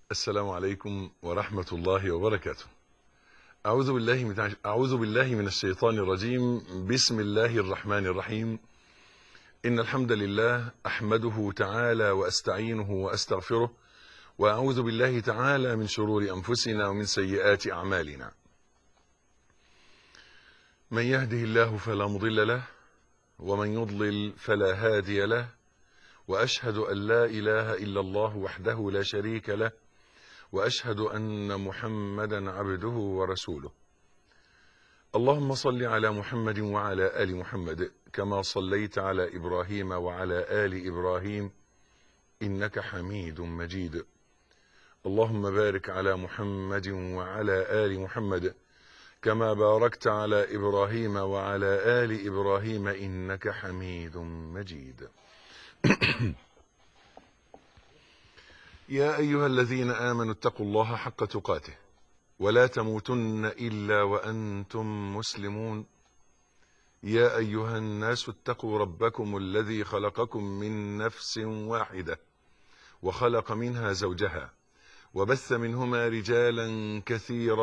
السلام عليكم ورحمة الله وبركاته أعوذ بالله من أعوذ بالله من الشيطان الرجيم بسم الله الرحمن الرحيم إن الحمد لله أحمده تعالى وأستعينه وأستغفره وأعوذ بالله تعالى من شرور أنفسنا ومن سيئات أعمالنا من يهده الله فلا مضل له ومن يضلل فلا هادي له وأشهد أن لا إله إلا الله وحده لا شريك له وأشهد أن محمدا عبده ورسوله اللهم صل على محمد وعلى آل محمد كما صليت على إبراهيم وعلى آل إبراهيم إنك حميد مجيد اللهم بارك على محمد وعلى آل محمد كما باركت على إبراهيم وعلى آل إبراهيم إنك حميد مجيد يا أيها الذين آمنوا اتقوا الله حق تقاته ولا تموتن إلا وأنتم مسلمون يا أيها الناس اتقوا ربكم الذي خلقكم من نفس واحدة وخلق منها زوجها وبث منهما رجالا كثيرا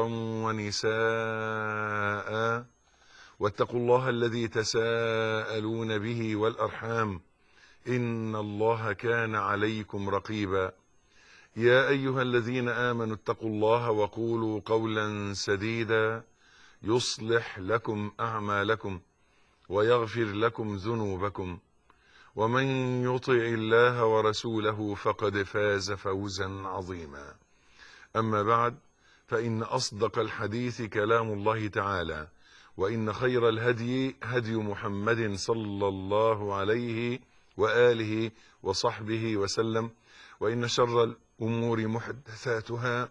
ونساء واتقوا الله الذي تساءلون به والأرحام إن الله كان عليكم رقيبا يا أيها الذين آمنوا اتقوا الله وقولوا قولا سديدا يصلح لكم أعمالكم ويغفر لكم ذنوبكم ومن يطع الله ورسوله فقد فاز فوزا عظيما أما بعد فإن أصدق الحديث كلام الله تعالى وإن خير الهدي هدي محمد صلى الله عليه وآله وصحبه وسلم وإن شر الأمور محدثاتها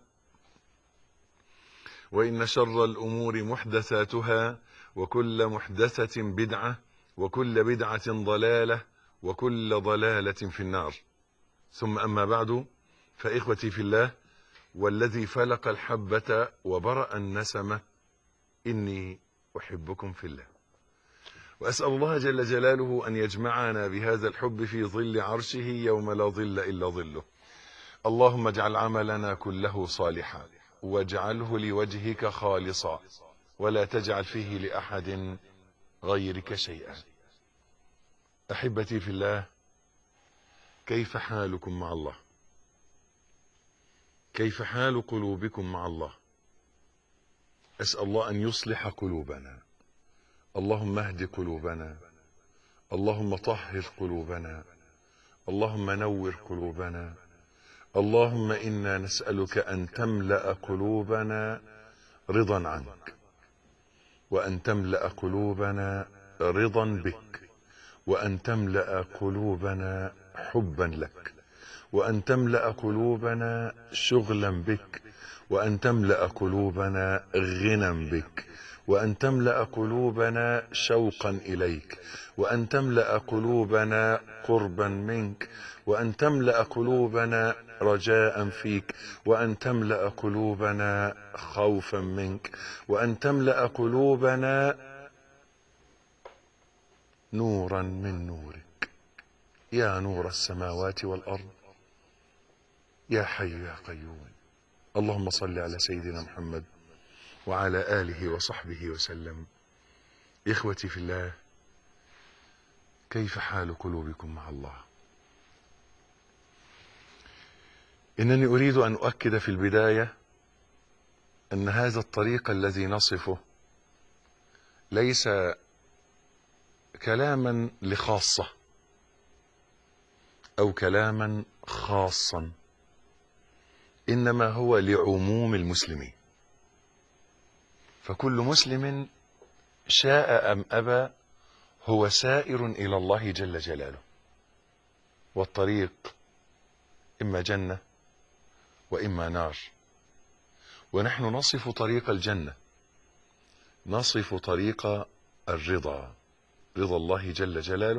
وإن شر الأمور محدثاتها وكل محدثة بدعة وكل بدعة ضلالة وكل ضلالة في النار ثم أما بعد فإخوتي في الله والذي فلق الحبة وبرأ النسمة إني أحبكم في الله وأسأل الله جل جلاله أن يجمعنا بهذا الحب في ظل عرشه يوم لا ظل إلا ظله اللهم اجعل عملنا كله صالحا واجعله لوجهك خالصا ولا تجعل فيه لأحد غيرك شيئا أحبتي في الله كيف حالكم مع الله كيف حال قلوبكم مع الله أسأل الله أن يصلح قلوبنا اللهم اهد قلوبنا اللهم طهر قلوبنا اللهم نور قلوبنا اللهم إنا نسألك أن تملأ قلوبنا رضا عنك وأن تملأ قلوبنا رضا بك وأن تملأ قلوبنا حبا لك وأن تملأ قلوبنا شغلا بك وأن تملأ قلوبنا غنى بك وأن تملأ قلوبنا شوقا إليك وأن تملأ قلوبنا قربا منك وأن تملأ قلوبنا رجاء فيك وأن تملأ قلوبنا خوفا منك وأن تملأ قلوبنا نورا من نورك يا نور السماوات والأرض يا حي يا قيوم اللهم صل على سيدنا محمد وعلى آله وصحبه وسلم إخوتي في الله كيف حال قلوبكم مع الله إنني أريد أن أؤكد في البداية أن هذا الطريق الذي نصفه ليس كلاما لخاصة أو كلاما خاصا إنما هو لعموم المسلمين فكل مسلم شاء أم أبى هو سائر إلى الله جل جلاله والطريق إما جنة وإما نار ونحن نصف طريق الجنة نصف طريق الرضا رضا الله جل جلاله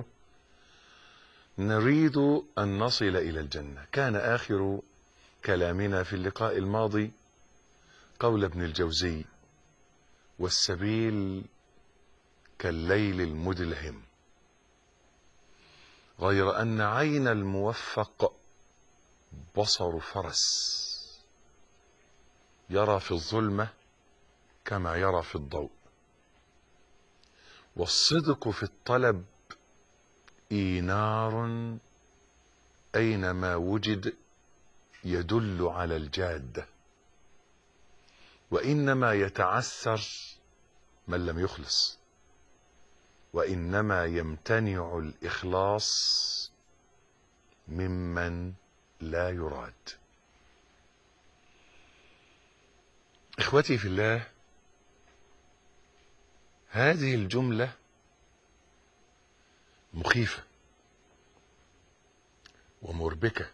نريد أن نصل إلى الجنة كان آخر كلامنا في اللقاء الماضي قول ابن الجوزي والسبيل كالليل المدلهم غير أن عين الموفق بصر فرس يرى في الظلمة كما يرى في الضوء والصدق في الطلب إينار أينما وجد يدل على الجادة وإنما يتعسر من لم يخلص وإنما يمتنع الإخلاص ممن لا يراد إخوتي في الله هذه الجملة مخيفة ومربكة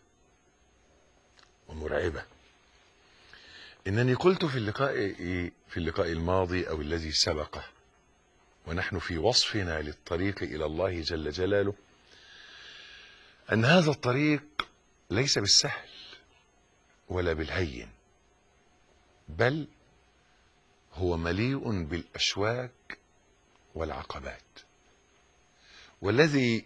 ومرعبة إنني قلت في اللقاء في اللقاء الماضي أو الذي سبقه ونحن في وصفنا للطريق إلى الله جل جلاله أن هذا الطريق ليس بالسهل ولا بالهين بل هو مليء بالأشواك والعقبات والذي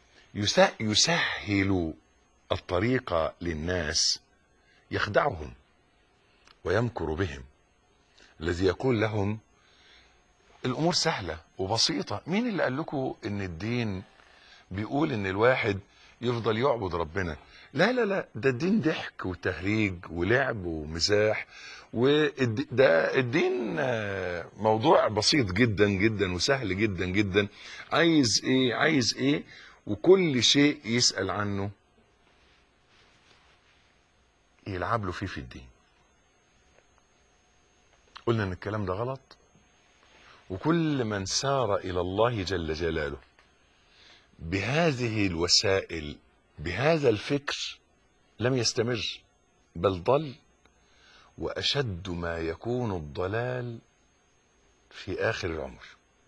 يسهل الطريق للناس يخدعهم ويمكر بهم الذي يقول لهم الامور سهله وبسيطه مين اللي قال لكم ان الدين بيقول ان الواحد يفضل يعبد ربنا لا لا لا ده الدين ضحك وتهريج ولعب ومزاح وده الدين موضوع بسيط جدا جدا وسهل جدا جدا عايز ايه عايز ايه وكل شيء يسأل عنه يلعب له فيه في الدين قلنا ان الكلام ده غلط وكل من سار الى الله جل جلاله بهذه الوسائل بهذا الفكر لم يستمر بل ضل واشد ما يكون الضلال في اخر العمر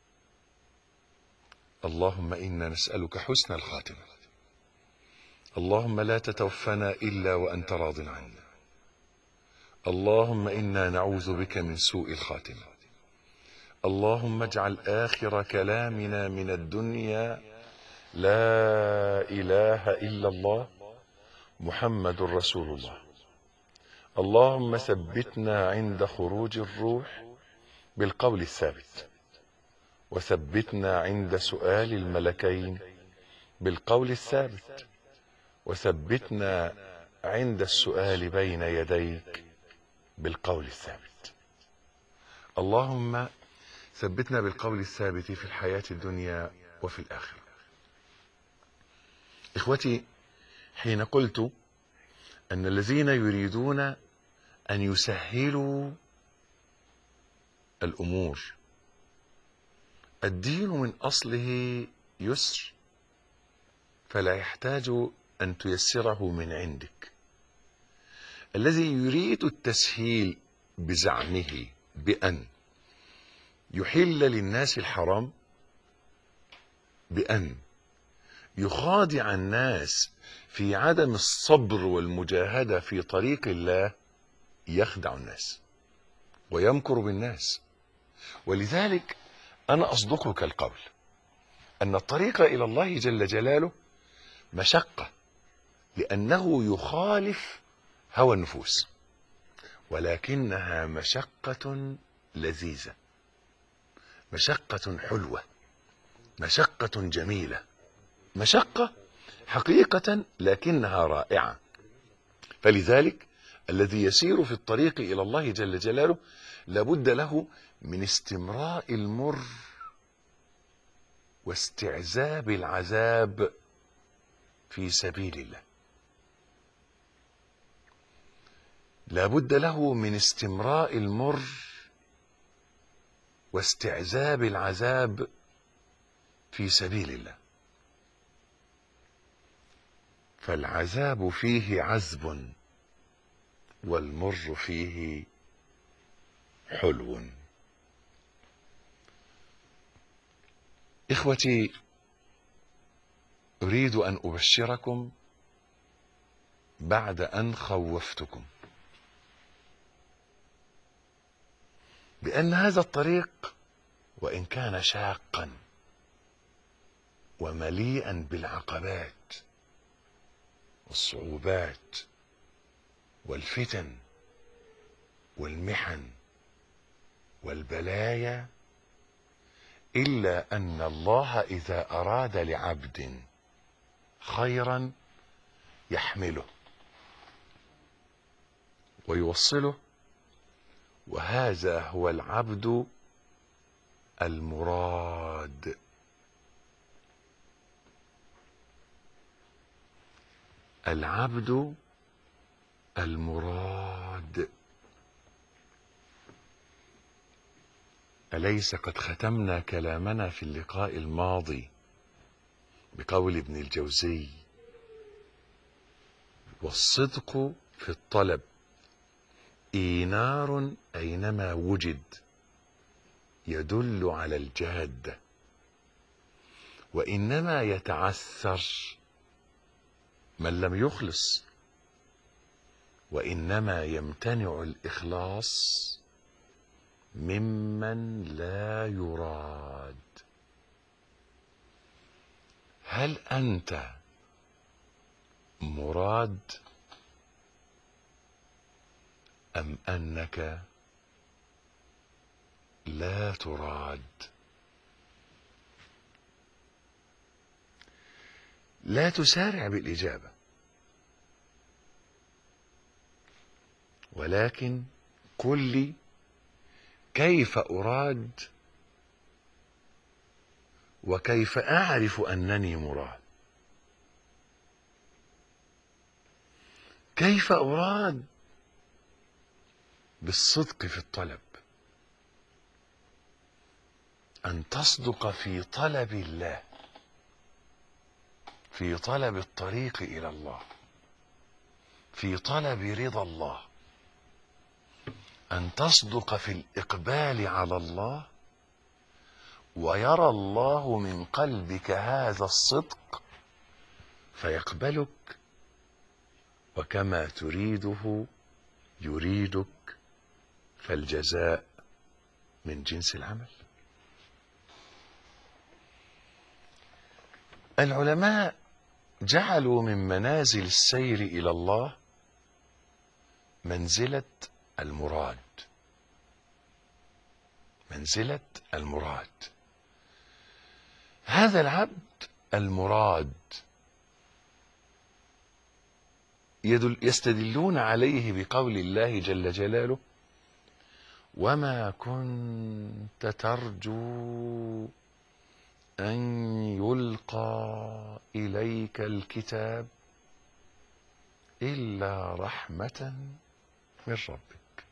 اللهم انا نسالك حسن الخاتمه اللهم لا تتوفنا الا وانت راض عنا اللهم انا نعوذ بك من سوء الخاتمه اللهم اجعل اخر كلامنا من الدنيا لا اله الا الله محمد رسول الله اللهم ثبتنا عند خروج الروح بالقول الثابت وثبتنا عند سؤال الملكين بالقول الثابت وثبتنا عند السؤال بين يديك بالقول الثابت اللهم ثبتنا بالقول الثابت في الحياة الدنيا وفي الآخرة إخوتي حين قلت أن الذين يريدون أن يسهلوا الأمور الدين من أصله يسر فلا يحتاج أن تيسره من عندك الذي يريد التسهيل بزعمه بأن يحل للناس الحرام بأن يخادع الناس في عدم الصبر والمجاهدة في طريق الله يخدع الناس ويمكر بالناس ولذلك أنا أصدقك القول أن الطريق إلى الله جل جلاله مشقة لأنه يخالف هوى النفوس ولكنها مشقة لذيذة مشقة حلوة مشقة جميلة مشقة حقيقة لكنها رائعة فلذلك الذي يسير في الطريق إلى الله جل جلاله لابد له من استمراء المر واستعذاب العذاب في سبيل الله لابد له من استمراء المر واستعذاب العذاب في سبيل الله فالعذاب فيه عذب والمر فيه حلو اخوتي اريد ان ابشركم بعد ان خوفتكم بان هذا الطريق وان كان شاقا ومليئا بالعقبات والصعوبات والفتن والمحن والبلايا الا ان الله اذا اراد لعبد خيرا يحمله ويوصله وهذا هو العبد المراد العبد المراد اليس قد ختمنا كلامنا في اللقاء الماضي بقول ابن الجوزي والصدق في الطلب اينار اينما وجد يدل على الجاده وانما يتعثر من لم يخلص وانما يمتنع الاخلاص ممن لا يراد هل انت مراد ام انك لا تراد لا تسارع بالاجابه ولكن قل لي كيف اراد وكيف اعرف انني مراد كيف اراد بالصدق في الطلب ان تصدق في طلب الله في طلب الطريق الى الله في طلب رضا الله ان تصدق في الاقبال على الله ويرى الله من قلبك هذا الصدق فيقبلك وكما تريده يريدك فالجزاء من جنس العمل العلماء جعلوا من منازل السير الى الله منزله المراد منزله المراد هذا العبد المراد يدل يستدلون عليه بقول الله جل جلاله وما كنت ترجو ان يلقى اليك الكتاب الا رحمه من ربك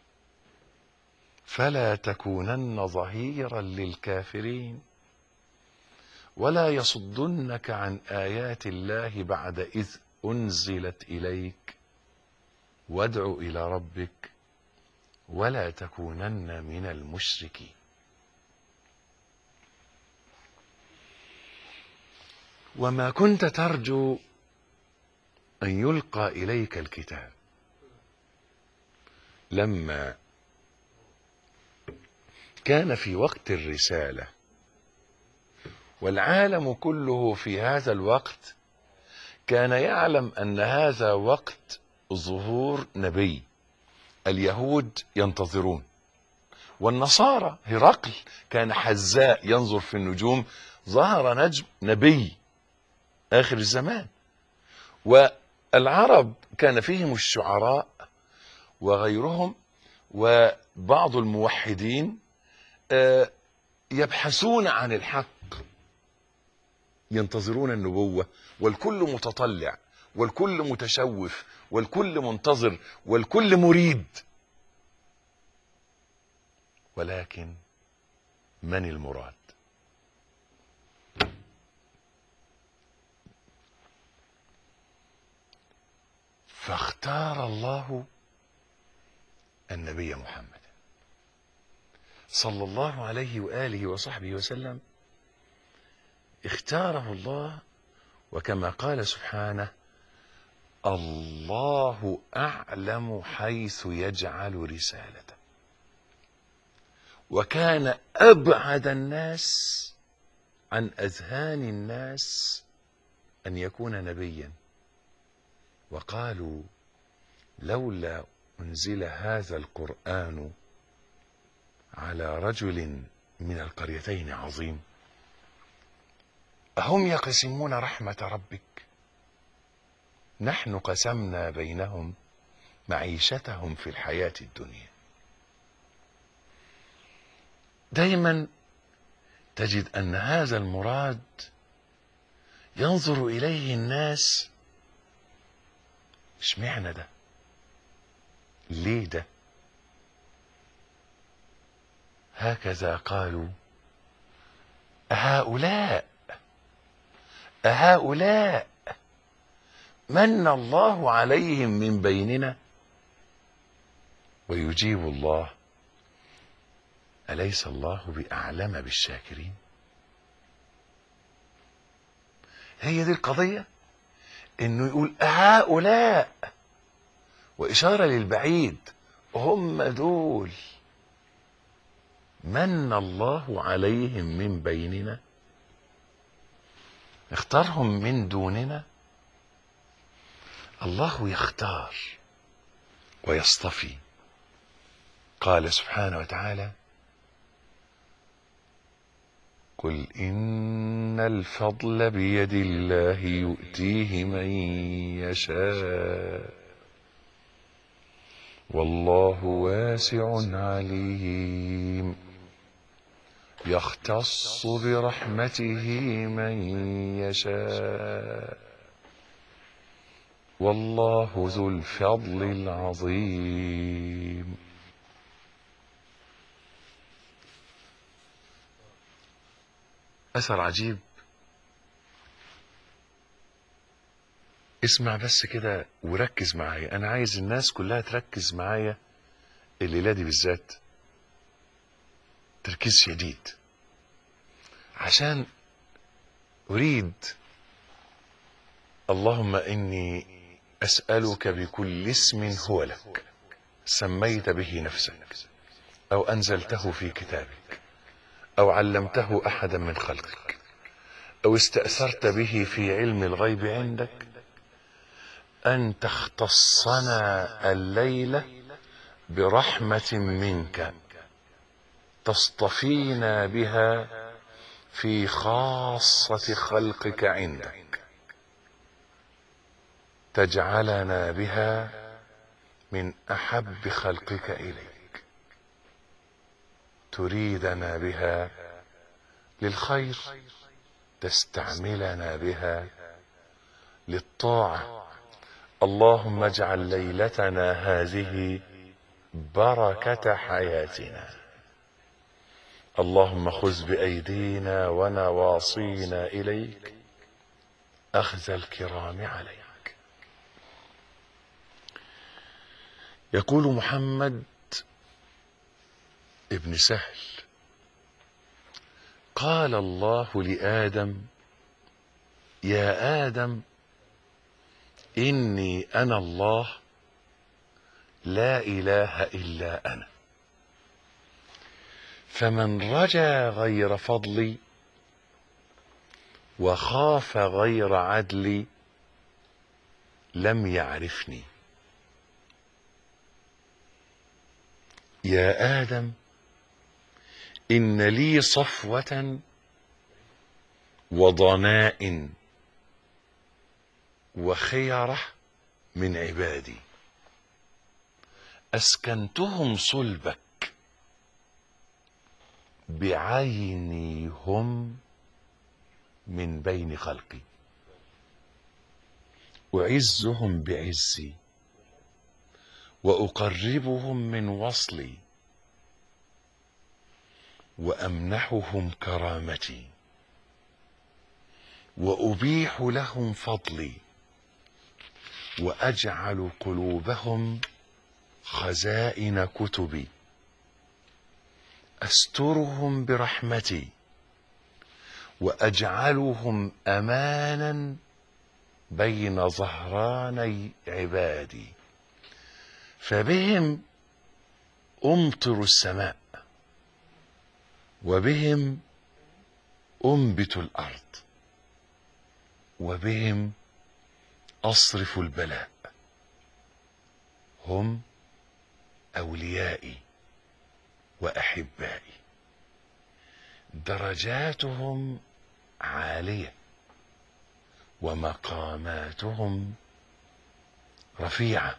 فلا تكونن ظهيرا للكافرين ولا يصدنك عن ايات الله بعد اذ انزلت اليك وادع الى ربك ولا تكونن من المشركين وما كنت ترجو ان يلقى اليك الكتاب لما كان في وقت الرساله والعالم كله في هذا الوقت كان يعلم ان هذا وقت ظهور نبي اليهود ينتظرون والنصارى هرقل كان حزاء ينظر في النجوم ظهر نجم نبي اخر الزمان والعرب كان فيهم الشعراء وغيرهم وبعض الموحدين يبحثون عن الحق ينتظرون النبوة والكل متطلع والكل متشوف والكل منتظر والكل مريد ولكن من المراد فاختار الله النبي محمد صلى الله عليه واله وصحبه وسلم اختاره الله وكما قال سبحانه الله اعلم حيث يجعل رسالته وكان ابعد الناس عن اذهان الناس ان يكون نبيا وقالوا لولا أنزل هذا القرآن على رجل من القريتين عظيم أهم يقسمون رحمة ربك نحن قسمنا بينهم معيشتهم في الحياة الدنيا دايما تجد أن هذا المراد ينظر إليه الناس اشمعنى ده ليه ده هكذا قالوا أهؤلاء أهؤلاء من الله عليهم من بيننا ويجيب الله أليس الله بأعلم بالشاكرين هي دي القضية انه يقول هؤلاء وإشارة للبعيد هم دول من الله عليهم من بيننا اختارهم من دوننا الله يختار ويصطفي قال سبحانه وتعالى قل إن الفضل بيد الله يؤتيه من يشاء والله واسع عليم يختص برحمته من يشاء والله ذو الفضل العظيم أثر عجيب اسمع بس كده وركز معايا أنا عايز الناس كلها تركز معايا الليلة دي بالذات تركيز شديد عشان أريد اللهم إني أسألك بكل اسم هو لك سميت به نفسك أو أنزلته في كتابك أو علمته أحدا من خلقك أو استأثرت به في علم الغيب عندك أن تختصنا الليلة برحمة منك تصطفينا بها في خاصة خلقك عندك تجعلنا بها من أحب خلقك إليك تريدنا بها للخير تستعملنا بها للطاعة اللهم اجعل ليلتنا هذه بركة حياتنا اللهم خذ بأيدينا ونواصينا إليك أخذ الكرام عليك يقول محمد ابن سهل قال الله لآدم يا آدم إني أنا الله لا إله إلا أنا فمن رجا غير فضلي وخاف غير عدلي لم يعرفني يا آدم إن لي صفوة وضناء وخيرة من عبادي أسكنتهم صلبك بعيني هم من بين خلقي أعزهم بعزي وأقربهم من وصلي وأمنحهم كرامتي وأبيح لهم فضلي وأجعل قلوبهم خزائن كتبي أسترهم برحمتي وأجعلهم أمانا بين ظهراني عبادي فبهم أمطر السماء وبهم أنبت الأرض وبهم أصرف البلاء هم اوليائي واحبائي درجاتهم عاليه ومقاماتهم رفيعه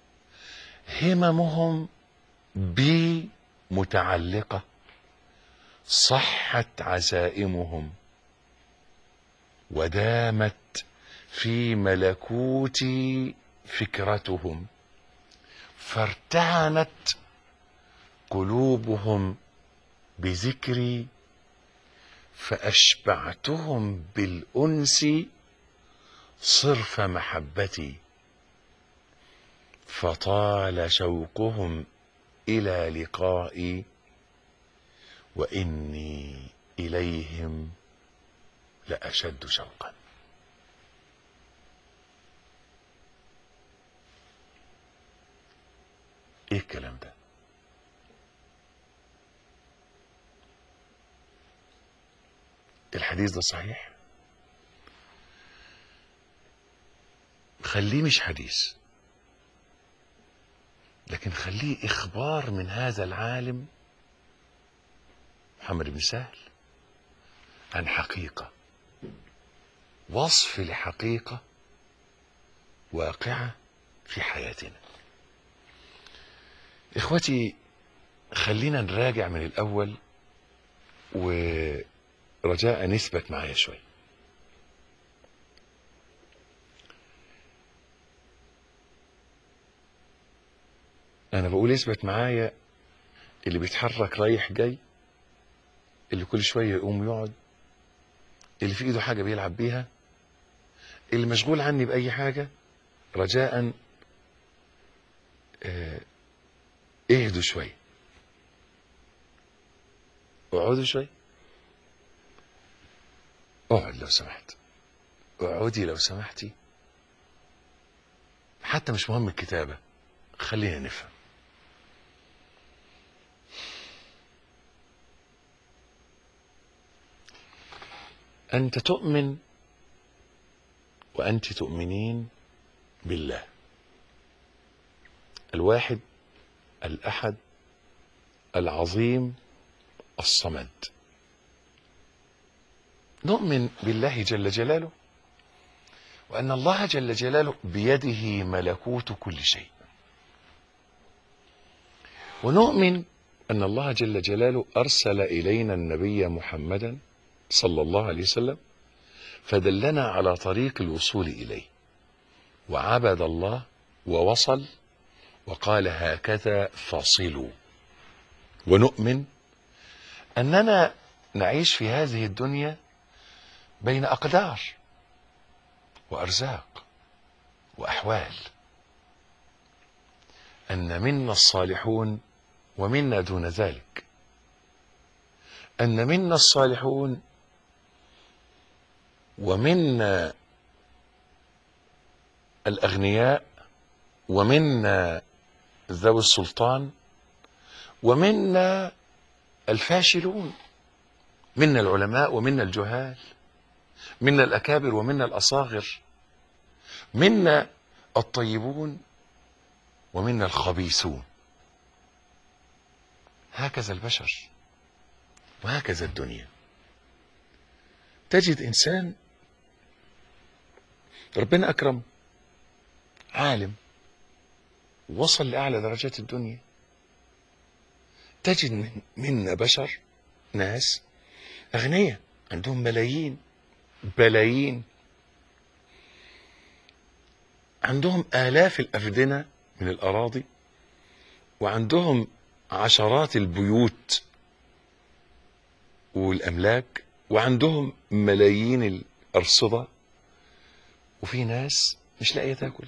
هممهم بي متعلقه صحت عزائمهم ودامت في ملكوتي فكرتهم فارتعنت قلوبهم بذكري فاشبعتهم بالانس صرف محبتي فطال شوقهم الى لقائي واني اليهم لاشد شوقا ايه الكلام ده الحديث ده صحيح خليه مش حديث لكن خليه اخبار من هذا العالم محمد بن سهل عن حقيقه وصف لحقيقه واقعه في حياتنا اخوتي خلينا نراجع من الاول ورجاء نثبت معايا شوي انا بقول اثبت معايا اللي بيتحرك رايح جاي اللي كل شويه يقوم يقعد اللي في ايده حاجه بيلعب بيها اللي مشغول عني باي حاجه رجاء آه، اهدوا شويه اقعدوا شويه اقعد لو سمحت اقعدي لو سمحتي حتى مش مهم الكتابه خلينا نفهم أنت تؤمن وأنت تؤمنين بالله الواحد الأحد العظيم الصمد نؤمن بالله جل جلاله وأن الله جل جلاله بيده ملكوت كل شيء ونؤمن أن الله جل جلاله أرسل إلينا النبي محمدا صلى الله عليه وسلم فدلنا على طريق الوصول إليه وعبد الله ووصل وقال هكذا فصلوا ونؤمن أننا نعيش في هذه الدنيا بين أقدار وأرزاق وأحوال أن منا الصالحون ومنا دون ذلك أن منا الصالحون ومنا الأغنياء ومنا ذوي السلطان ومنا الفاشلون منا العلماء ومنا الجهال منا الأكابر ومنا الأصاغر منا الطيبون ومنا الخبيثون هكذا البشر وهكذا الدنيا تجد انسان ربنا اكرم عالم وصل لاعلى درجات الدنيا تجد من منا بشر ناس اغنياء عندهم ملايين بلايين عندهم آلاف الأفدنة من الأراضي وعندهم عشرات البيوت والأملاك وعندهم ملايين الأرصدة وفي ناس مش لاقية تاكل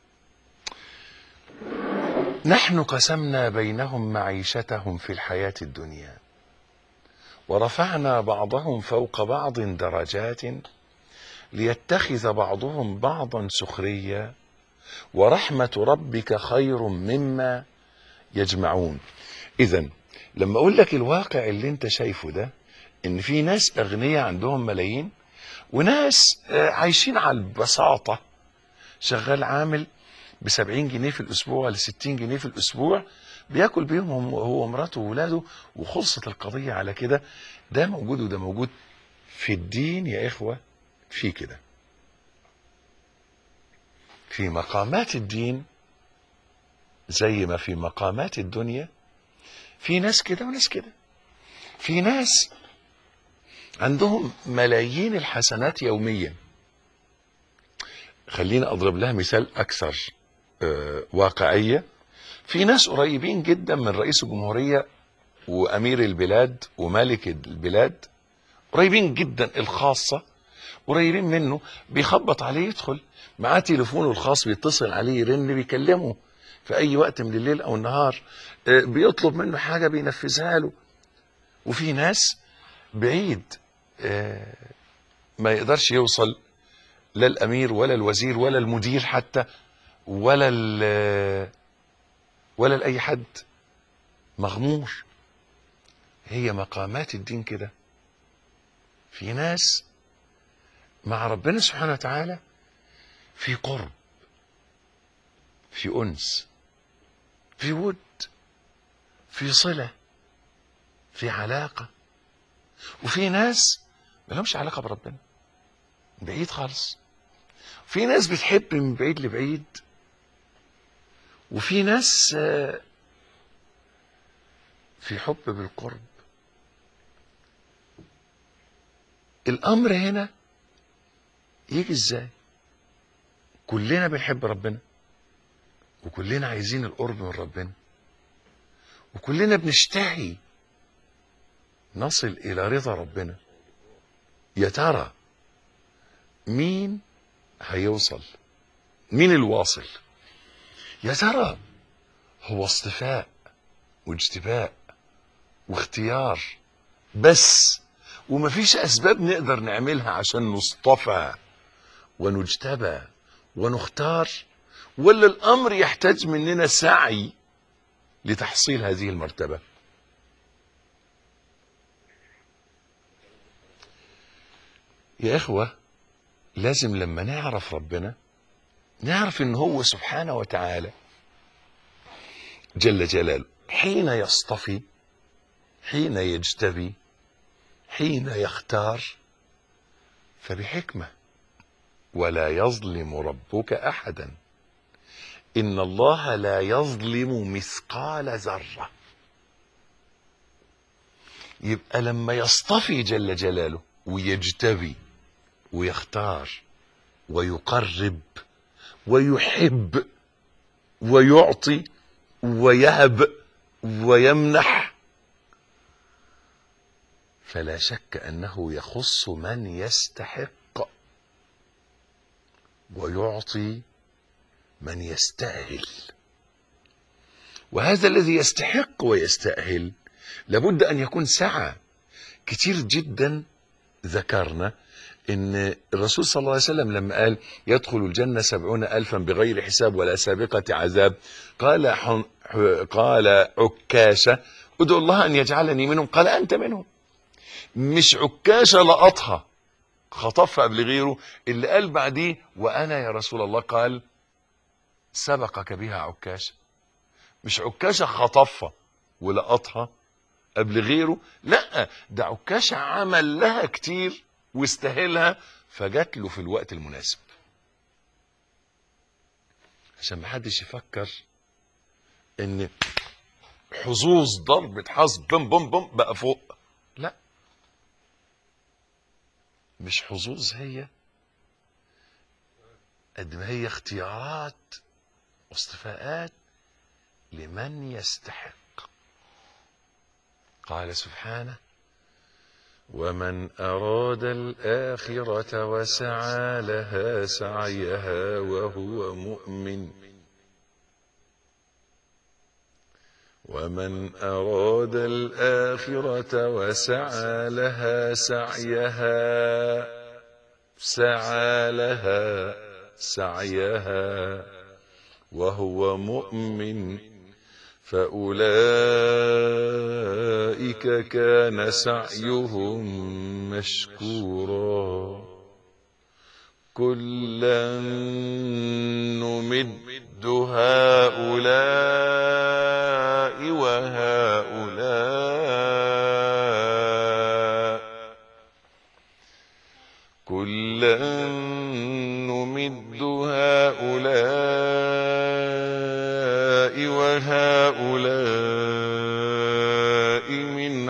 نحن قسمنا بينهم معيشتهم في الحياة الدنيا ورفعنا بعضهم فوق بعض درجات ليتخذ بعضهم بعضا سخريا ورحمة ربك خير مما يجمعون إذا لما أقول لك الواقع اللي أنت شايفه ده إن في ناس أغنياء عندهم ملايين وناس آه، عايشين على البساطة شغال عامل ب 70 جنيه في الاسبوع ولا 60 جنيه في الاسبوع بياكل بيهم هم- هو ومراته وولاده وخلصت القضيه على كده ده موجود وده موجود في الدين يا اخوه في كده في مقامات الدين زي ما في مقامات الدنيا في ناس كده وناس كده في ناس عندهم ملايين الحسنات يوميا خلينا اضرب لها مثال اكثر آه، واقعيه في ناس قريبين جدا من رئيس الجمهوريه وامير البلاد وملك البلاد قريبين جدا الخاصه قريبين منه بيخبط عليه يدخل معاه تليفونه الخاص بيتصل عليه يرن بيكلمه في اي وقت من الليل او النهار آه، بيطلب منه حاجه بينفذها له وفي ناس بعيد آه، ما يقدرش يوصل لا الامير ولا الوزير ولا المدير حتى ولا ال- ولا لاي حد مغمور هي مقامات الدين كده في ناس مع ربنا سبحانه وتعالى في قرب في انس في ود في صله في علاقه وفي ناس ما لهمش علاقه بربنا بعيد خالص في ناس بتحب من بعيد لبعيد وفي ناس آه، في حب بالقرب الامر هنا يجي ازاي كلنا بنحب ربنا وكلنا عايزين القرب من ربنا وكلنا بنشتهي نصل الى رضا ربنا يا ترى مين هيوصل مين الواصل يا ترى هو اصطفاء واجتباء واختيار بس ومفيش اسباب نقدر نعملها عشان نصطفى ونجتبى ونختار ولا الامر يحتاج مننا سعي لتحصيل هذه المرتبه يا اخوه لازم لما نعرف ربنا نعرف ان هو سبحانه وتعالى جل جلاله حين يصطفي حين يجتبي حين يختار فبحكمه ولا يظلم ربك احدا ان الله لا يظلم مثقال ذره يبقى لما يصطفي جل جلاله ويجتبي ويختار ويقرب ويحب ويعطي ويهب ويمنح فلا شك انه يخص من يستحق ويعطي من يستاهل وهذا الذي يستحق ويستاهل لابد ان يكون سعى كتير جدا ذكرنا ان الرسول صلى الله عليه وسلم لما قال يدخل الجنة سبعون ألفا بغير حساب ولا سابقة عذاب قال حن قال عكاشة ادعو الله أن يجعلني منهم قال أنت منهم مش عكاشة لقطها خطفها قبل غيره اللي قال بعديه وأنا يا رسول الله قال سبقك بها عكاشة مش عكاشة خطفها ولقطها قبل غيره لا ده عكاشة عمل لها كتير واستاهلها فجات له في الوقت المناسب عشان ما حدش يفكر ان حظوظ ضربة حظ بم بم بم بقى فوق لا مش حظوظ هي قد ما هي اختيارات واصطفاءات لمن يستحق قال سبحانه ومن أراد الآخرة وسعى لها سعيها وهو مؤمن ومن أراد الآخرة وسعى لها سعيها سعى لها سعيها وهو مؤمن فأولئك كان سعيهم مشكورا كلا نمد هؤلاء وهؤلاء كلا نمد هؤلاء وهؤلاء من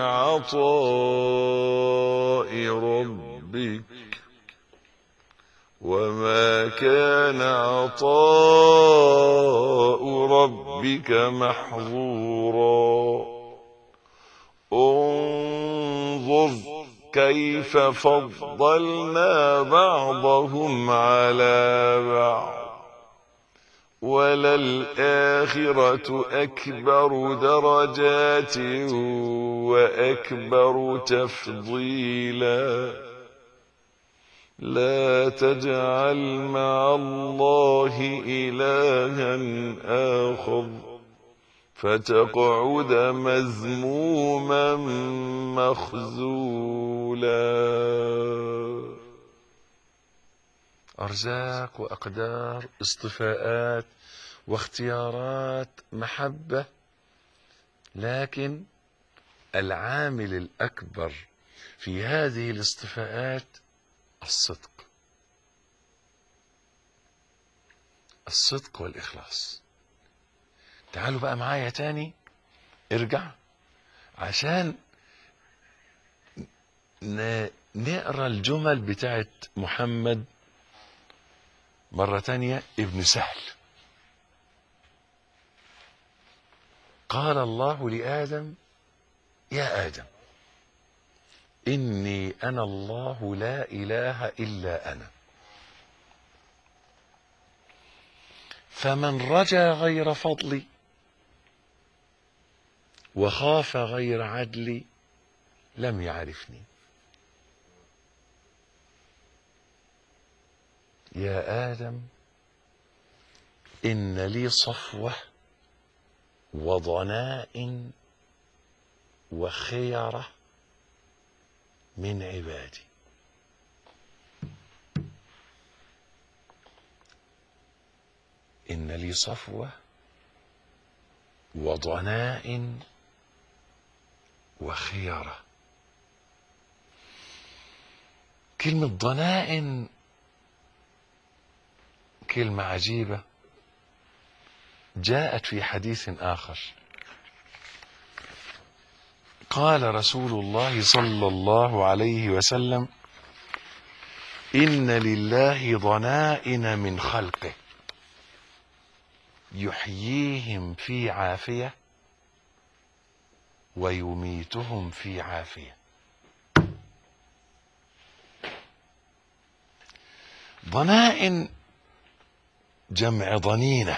عطاء ربك وما كان عطاء ربك محظورا انظر كيف فضلنا بعضهم على بعض وللآخرة أكبر درجات وأكبر تفضيلا لا تجعل مع الله إلها آخر فتقعد مذموما مخذولا أرزاق وأقدار اصطفاءات واختيارات محبة لكن العامل الأكبر في هذه الاصطفاءات الصدق الصدق والإخلاص تعالوا بقى معايا تاني ارجع عشان ن- نقرا الجمل بتاعت محمد مرة تانية ابن سهل قال الله لآدم يا آدم إني أنا الله لا إله إلا أنا فمن رجا غير فضلي وخاف غير عدلي لم يعرفني يا آدم إن لي صفوة وضناء وخيرة من عبادي إن لي صفوة وضناء وخيرة كلمة ضناء كلمة عجيبة جاءت في حديث آخر قال رسول الله صلى الله عليه وسلم إن لله ضنائن من خلقه يحييهم في عافية ويميتهم في عافية ضنائن جمع ضنينة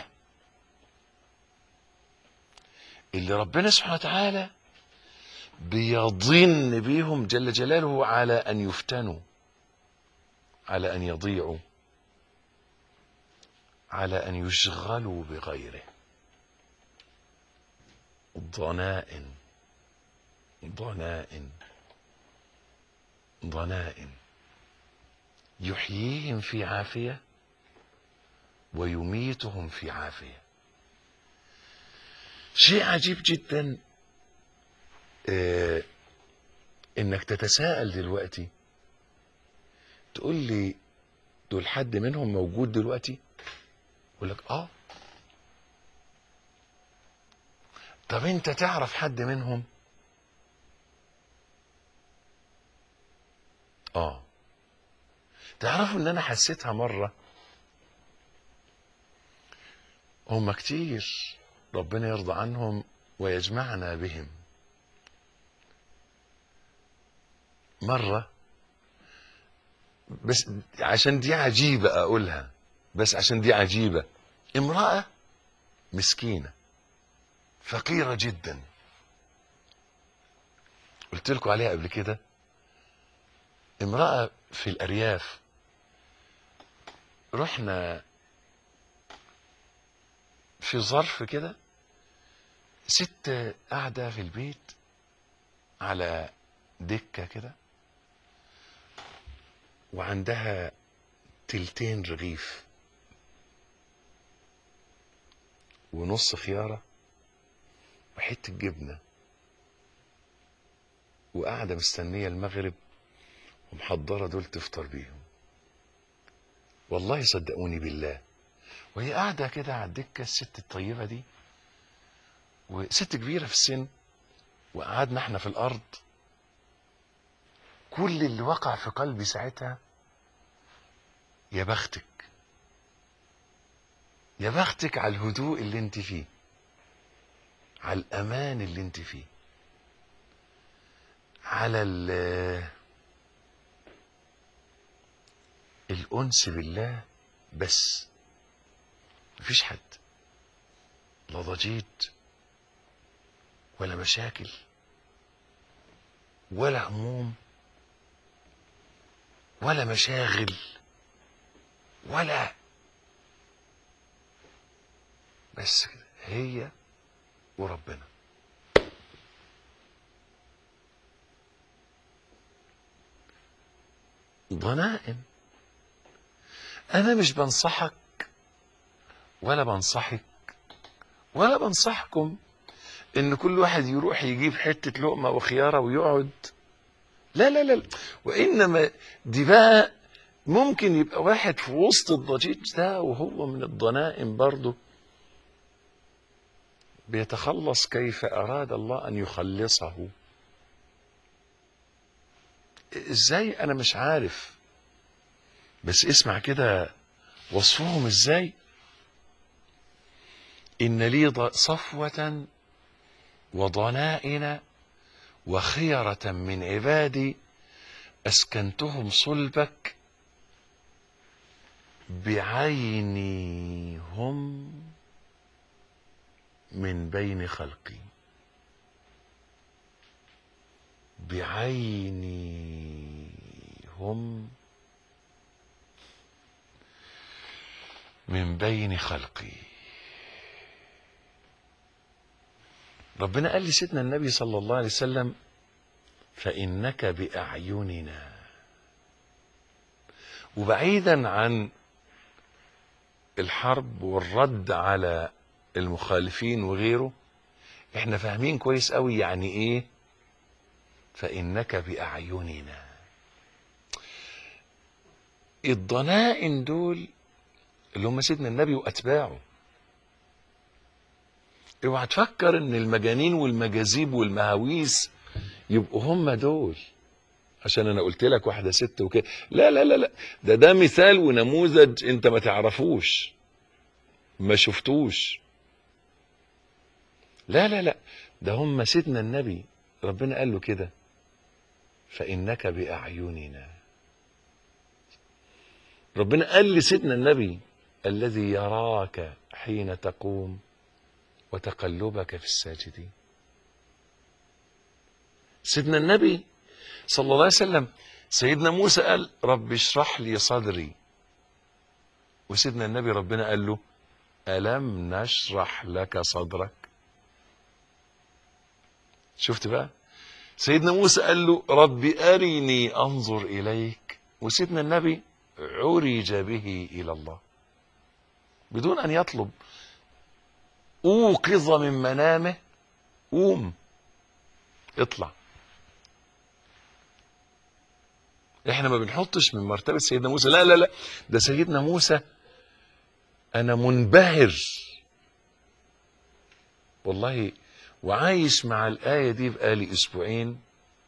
اللي ربنا سبحانه وتعالى بيضن بيهم جل جلاله على أن يفتنوا على أن يضيعوا على أن يشغلوا بغيره ضنائن ضنائن ضنائن يحييهم في عافية ويميتهم في عافية شيء عجيب جدا آه انك تتساءل دلوقتي تقول لي دول حد منهم موجود دلوقتي يقول لك اه طب انت تعرف حد منهم اه تعرفوا ان انا حسيتها مره هم كتير ربنا يرضى عنهم ويجمعنا بهم مرة بس عشان دي عجيبة أقولها بس عشان دي عجيبة امرأة مسكينة فقيرة جدا قلت لكم عليها قبل كده امرأة في الأرياف رحنا في ظرف كده ست قاعدة في البيت على دكة كده وعندها تلتين رغيف ونص خيارة وحتة جبنة وقاعدة مستنية المغرب ومحضرة دول تفطر بيهم والله صدقوني بالله وهي قاعدة كده على الدكة الست الطيبة دي وست كبيرة في السن وقعدنا احنا في الأرض كل اللي وقع في قلبي ساعتها يا بختك يا بختك على الهدوء اللي انت فيه على الأمان اللي انت فيه على ال الأنس بالله بس مفيش حد لا ضجيج ولا مشاكل ولا هموم ولا مشاغل ولا بس كده هي وربنا ضنائم انا مش بنصحك ولا بنصحك ولا بنصحكم ان كل واحد يروح يجيب حتة لقمة وخيارة ويقعد لا لا لا وانما دي بقى ممكن يبقى واحد في وسط الضجيج ده وهو من الضنائم برضه بيتخلص كيف اراد الله ان يخلصه ازاي انا مش عارف بس اسمع كده وصفهم ازاي ان لي ض- صفوة وضنائن وخيرة من عبادي اسكنتهم صلبك بعيني هم من بين خلقي بعيني هم من بين خلقي ربنا قال لسيدنا النبي صلى الله عليه وسلم فإنك بأعيننا وبعيدا عن الحرب والرد على المخالفين وغيره احنا فاهمين كويس قوي يعني ايه فإنك بأعيننا الضنائن دول اللي هم سيدنا النبي وأتباعه اوعى تفكر ان المجانين والمجاذيب والمهاويس يبقوا هم دول عشان انا قلت لك واحده ست وكده لا لا لا لا ده ده مثال ونموذج انت ما تعرفوش ما شفتوش لا لا لا ده هم سيدنا النبي ربنا قال له كده فإنك بأعيننا ربنا قال لسيدنا النبي الذي يراك حين تقوم وتقلبك في الساجدين سيدنا النبي صلى الله عليه وسلم سيدنا موسى قال رب اشرح لي صدري وسيدنا النبي ربنا قال له ألم نشرح لك صدرك شفت بقى سيدنا موسى قال له رب أرني أنظر إليك وسيدنا النبي عرج به إلى الله بدون أن يطلب أوقظ من منامه قوم اطلع احنا ما بنحطش من مرتبة سيدنا موسى لا لا لا ده سيدنا موسى انا منبهر والله وعايش مع الآية دي بقالي أسبوعين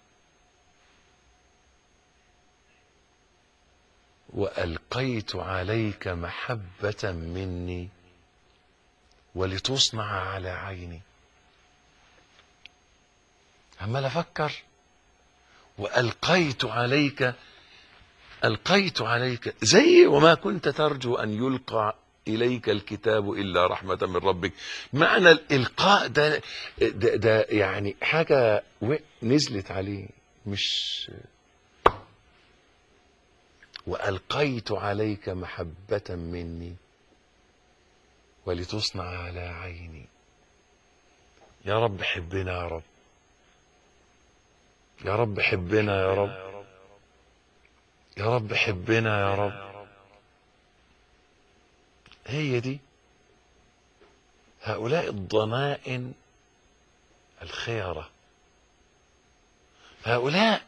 وألقيت عليك محبة مني ولتصنع على عيني عمال أفكر وألقيت عليك ألقيت عليك زي وما كنت ترجو أن يلقى إليك الكتاب إلا رحمة من ربك معنى الإلقاء ده ده, ده يعني حاجة و- نزلت عليه مش وألقيت عليك محبة مني ولتصنع على عيني يا رب حبنا يا رب يا رب حبنا يا رب يا رب حبنا يا رب هي دي هؤلاء الضنائن الخيرة هؤلاء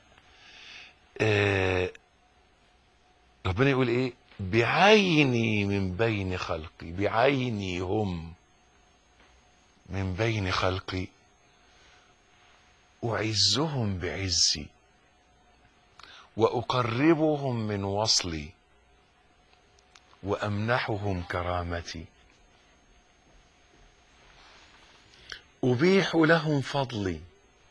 آه ربنا يقول ايه بعيني من بين خلقي بعيني هم من بين خلقي أعزهم بعزي وأقربهم من وصلي وأمنحهم كرامتي أبيح لهم فضلي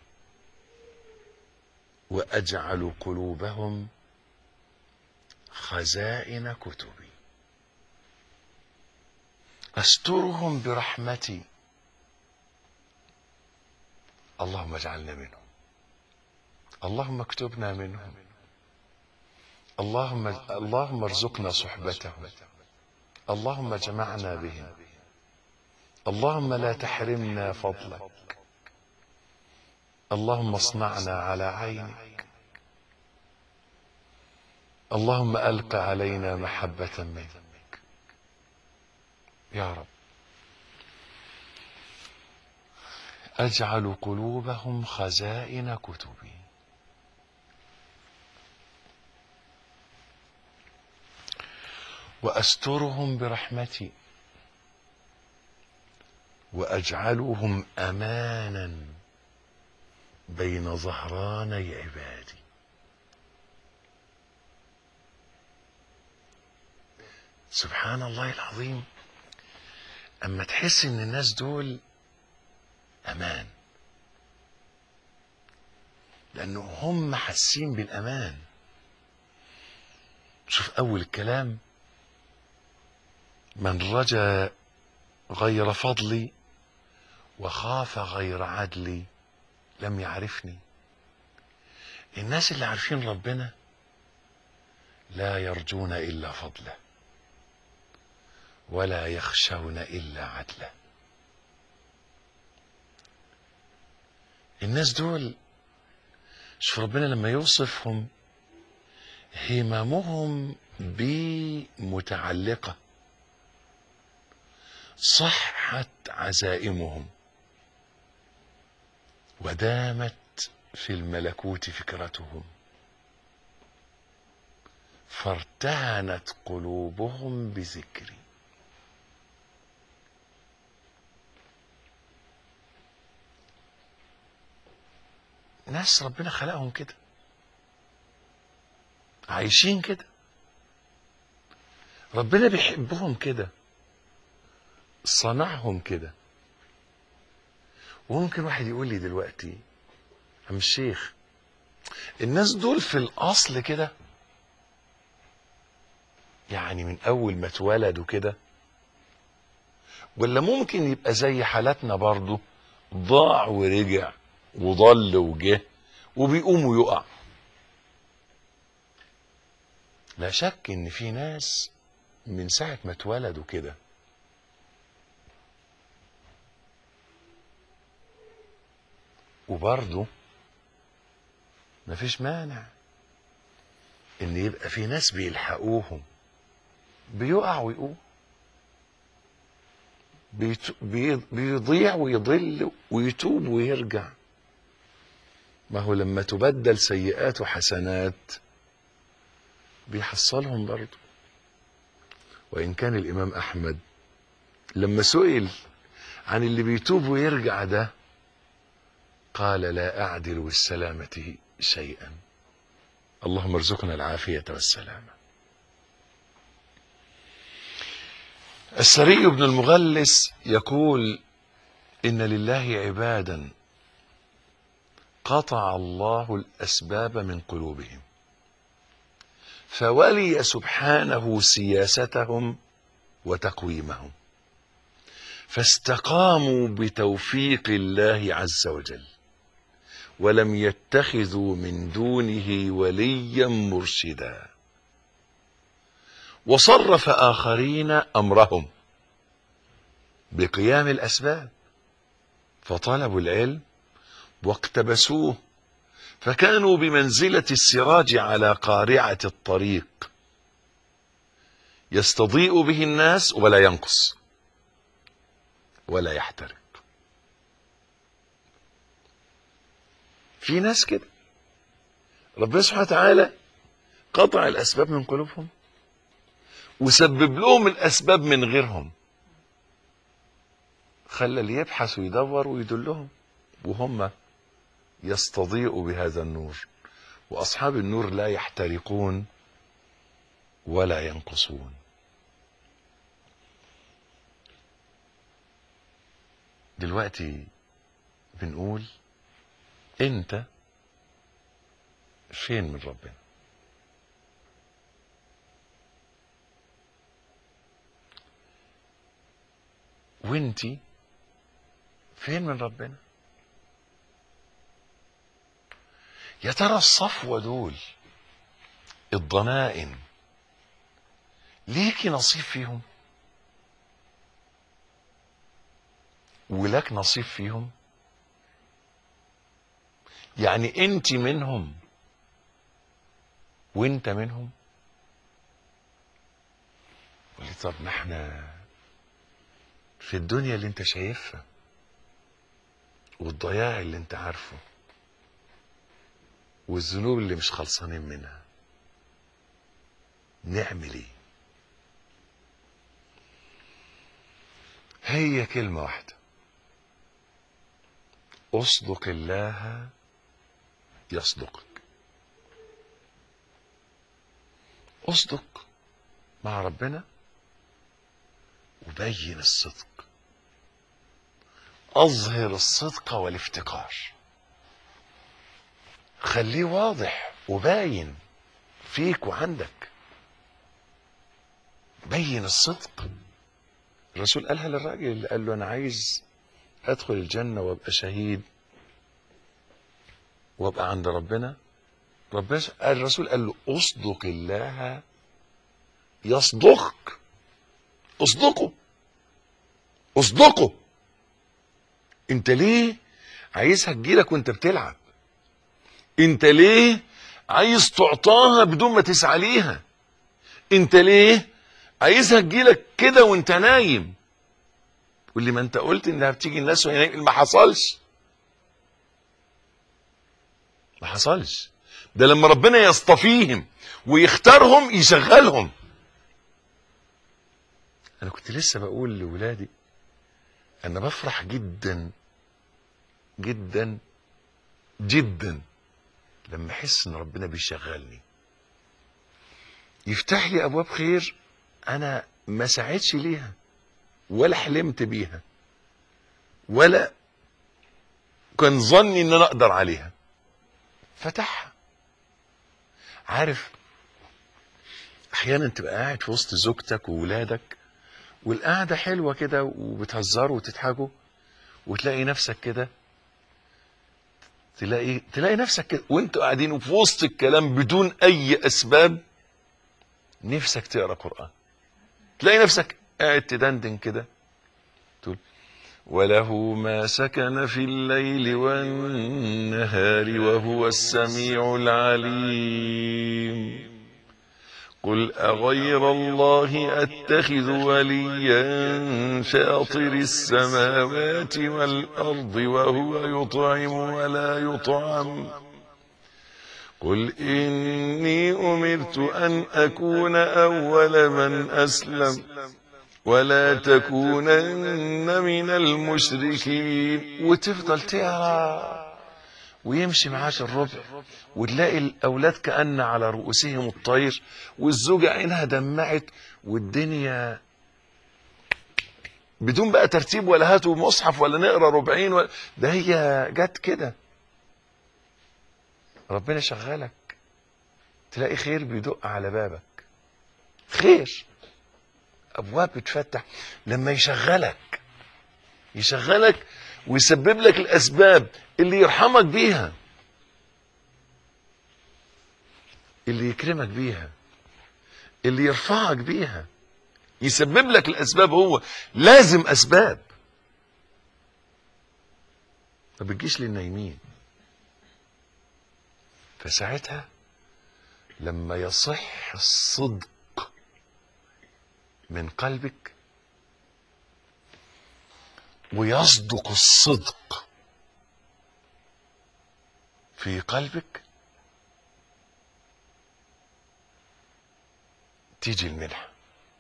وأجعل قلوبهم خزائن كتبي أسترهم برحمتي اللهم اجعلنا منهم اللهم اكتبنا منهم اللهم اللهم ارزقنا صحبتهم اللهم اجمعنا بهم اللهم لا تحرمنا فضلك اللهم اصنعنا على عينك اللهم الق علينا محبه منك يا رب اجعل قلوبهم خزائن كتبي واسترهم برحمتي واجعلهم امانا بين ظهراني عبادي سبحان الله العظيم اما تحس ان الناس دول امان لانه هم حاسين بالامان شوف اول الكلام من رجا غير فضلي وخاف غير عدلي لم يعرفني الناس اللي عارفين ربنا لا يرجون الا فضله ولا يخشون الا عدله الناس دول شوف ربنا لما يوصفهم هممهم بي متعلقه صحت عزائمهم ودامت في الملكوت فكرتهم فارتهنت قلوبهم بذكري ناس ربنا خلقهم كده عايشين كده ربنا بيحبهم كده صنعهم كده وممكن واحد يقول لي دلوقتي عم الشيخ الناس دول في الاصل كده يعني من اول ما اتولدوا كده ولا ممكن يبقى زي حالاتنا برضو ضاع ورجع وضل وجه وبيقوم ويقع لا شك ان في ناس من ساعة ما اتولدوا كده وبرضه مفيش مانع ان يبقى في ناس بيلحقوهم بيقع ويقوم بيت- بي- بيضيع ويضل ويتوب ويرجع ما هو لما تبدل سيئات وحسنات بيحصلهم برضه وإن كان الإمام أحمد لما سئل عن اللي بيتوب ويرجع ده قال لا أعدل بالسلامة شيئا اللهم ارزقنا العافية والسلامة السري بن المغلس يقول إن لله عبادا قطع الله الأسباب من قلوبهم فولي سبحانه سياستهم وتقويمهم فاستقاموا بتوفيق الله عز وجل ولم يتخذوا من دونه وليا مرشدا وصرف اخرين امرهم بقيام الاسباب فطلبوا العلم واقتبسوه فكانوا بمنزله السراج على قارعه الطريق يستضيء به الناس ولا ينقص ولا يحترق في ناس كده ربنا سبحانه وتعالى قطع الاسباب من قلوبهم وسبب لهم الاسباب من غيرهم خلى اللي يبحث ويدور ويدلهم وهم يستضيئوا بهذا النور واصحاب النور لا يحترقون ولا ينقصون دلوقتي بنقول انت فين من ربنا وانتي فين من ربنا يا ترى الصفوة دول الضنائن ليكي نصيب فيهم ولك نصيب فيهم يعني انت منهم وانت منهم قولي طب ما احنا في الدنيا اللي انت شايفها والضياع اللي انت عارفه والذنوب اللي مش خلصانين منها نعمل ايه هي كلمة واحدة اصدق الله يصدقك اصدق مع ربنا وبين الصدق اظهر الصدق والافتقار خليه واضح وباين فيك وعندك بين الصدق الرسول قالها للراجل اللي قال له انا عايز ادخل الجنه وابقى شهيد وابقى عند ربنا ربنا قال الرسول قال له اصدق الله يصدقك اصدقه اصدقه انت ليه عايزها تجيلك وانت بتلعب انت ليه عايز تعطاها بدون ما تسعى ليها انت ليه عايزها تجيلك كده وانت نايم واللي ما انت قلت انها بتيجي الناس وهي نايم ما حصلش ما حصلش ده لما ربنا يصطفيهم ويختارهم يشغلهم انا كنت لسه بقول لولادي انا بفرح جدا جدا جدا لما احس ان ربنا بيشغلني يفتح لي ابواب خير انا ما سعيتش ليها ولا حلمت بيها ولا كان ظني ان انا اقدر عليها فتحها عارف احيانا تبقى قاعد في وسط زوجتك وولادك والقعده حلوه كده وبتهزروا وتضحكوا وتلاقي نفسك كده تلاقي تلاقي نفسك كده وانتوا قاعدين وفي وسط الكلام بدون اي اسباب نفسك تقرا قران تلاقي نفسك قاعد تدندن كده تقول وله ما سكن في الليل والنهار وهو السميع العليم قل أغير الله أتخذ وليا فاطر السماوات والأرض وهو يطعم ولا يطعم قل إني أمرت أن أكون أول من أسلم ولا تكونن من المشركين وتفضل تقرا ويمشي معاش الربع وتلاقي الاولاد كان على رؤوسهم الطير والزوجه عينها دمعت والدنيا بدون بقى ترتيب ولا هاتوا مصحف ولا نقرا ربعين ولا ده هي جت كده ربنا شغلك تلاقي خير بيدق على بابك خير ابواب بتفتح لما يشغلك يشغلك ويسبب لك الاسباب اللي يرحمك بيها اللي يكرمك بيها اللي يرفعك بيها يسبب لك الاسباب هو لازم اسباب ما بتجيش للنايمين فساعتها لما يصح الصدق من قلبك ويصدق الصدق في قلبك تيجي المنحة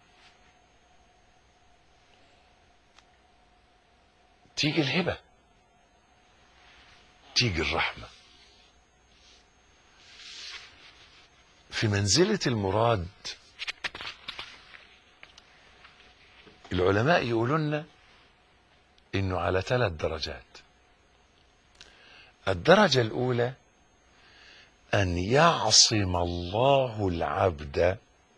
تيجي الهبة تيجي الرحمة في منزلة المراد العلماء يقولوا لنا انه على ثلاث درجات الدرجة الاولى ان يعصم الله العبد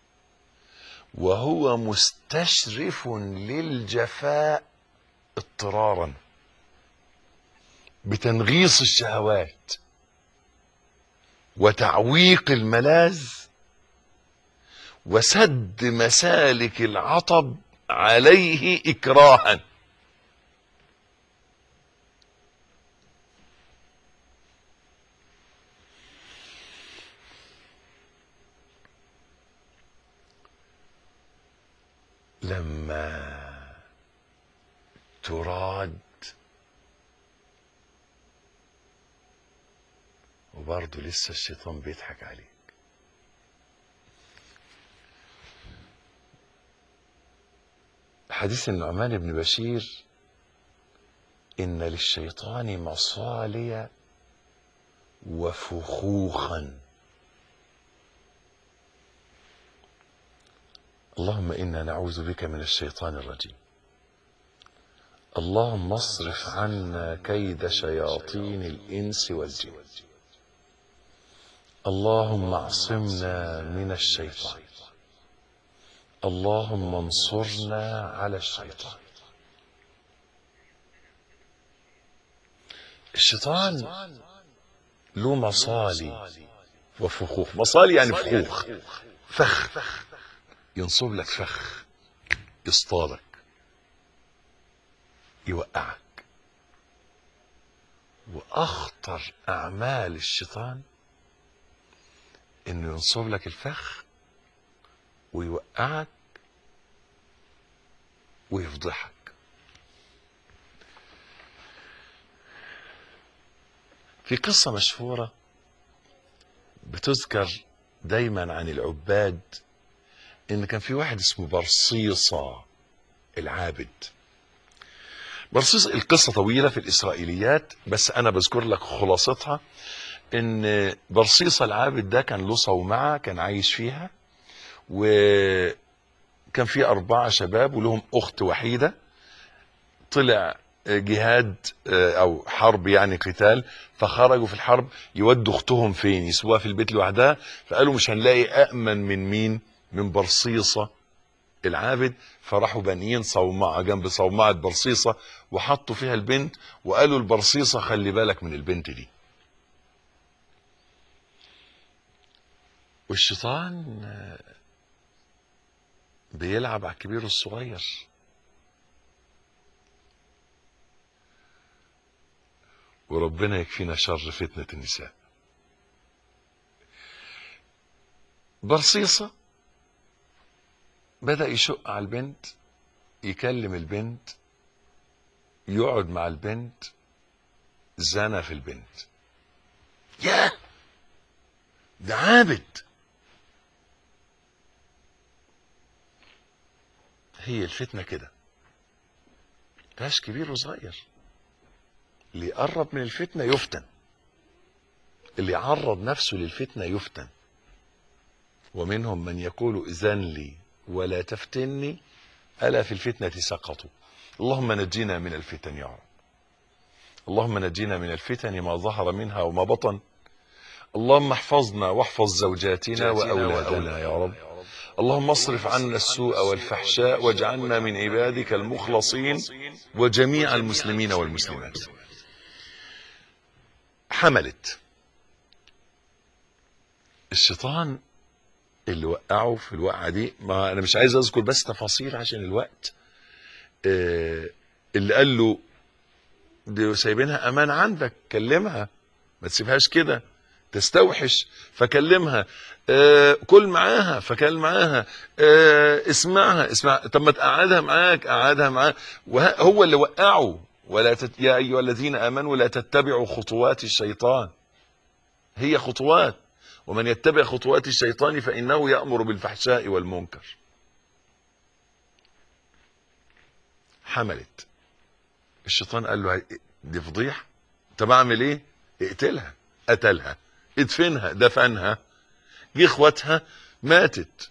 وهو مستشرف للجفاء اضطرارا بتنغيص الشهوات وتعويق الملاذ وسد مسالك العطب عليه اكراها لما تراد وبرضه لسه الشيطان بيضحك عليك حديث النعمان بن بشير إن للشيطان مصالي وفخوخا اللهم إنا نعوذ بك من الشيطان الرجيم اللهم اصرف عنا كيد شياطين الإنس والجن اللهم اعصمنا من الشيطان اللهم انصرنا على الشيطان الشيطان له مصالي وفخوخ مصالي يعني فخوخ فخ ينصب لك فخ يصطادك يوقعك واخطر اعمال الشيطان انه ينصب لك الفخ ويوقعك ويفضحك في قصة مشهورة بتذكر دايما عن العباد ان كان في واحد اسمه برصيصة العابد برصيص القصة طويلة في الإسرائيليات بس أنا بذكر لك خلاصتها إن برصيصة العابد ده كان له صومعة كان عايش فيها وكان في أربعة شباب ولهم أخت وحيدة طلع جهاد أو حرب يعني قتال فخرجوا في الحرب يودوا أختهم فين يسووها في البيت لوحدها فقالوا مش هنلاقي أأمن من مين من برصيصة العابد فراحوا بانيين صومعة جنب صومعة برصيصة وحطوا فيها البنت وقالوا البرصيصة خلي بالك من البنت دي والشيطان بيلعب على الكبير والصغير وربنا يكفينا شر فتنة النساء برصيصة بدأ يشق على البنت يكلم البنت يقعد مع البنت زنى في البنت يا ده عابد هي الفتنة كده مفيهاش كبير وصغير اللي يقرب من الفتنة يفتن اللي يعرض نفسه للفتنة يفتن ومنهم من يقول إذن لي ولا تفتني ألا في الفتنة سقطوا اللهم نجينا من الفتن يا رب اللهم نجينا من الفتن ما ظهر منها وما بطن اللهم احفظنا واحفظ زوجاتنا وأولادنا يا رب اللهم اصرف عنا السوء والفحشاء واجعلنا من عبادك المخلصين وجميع المسلمين والمسلمات حملت الشيطان اللي وقعه في الوقعه دي ما انا مش عايز اذكر بس تفاصيل عشان الوقت آه اللي قال له دي سايبينها امان عندك كلمها ما تسيبهاش كده تستوحش فكلمها آه كل معاها فكل معاها آه اسمعها اسمع طب ما تقعدها معاك قعدها معاك وهو اللي وقعه ولا تت... يا ايها الذين امنوا لا تتبعوا خطوات الشيطان هي خطوات ومن يتبع خطوات الشيطان فانه يامر بالفحشاء والمنكر حملت الشيطان قال له دي فضيحه طب اعمل ايه اقتلها قتلها ادفنها دفنها جه اخواتها ماتت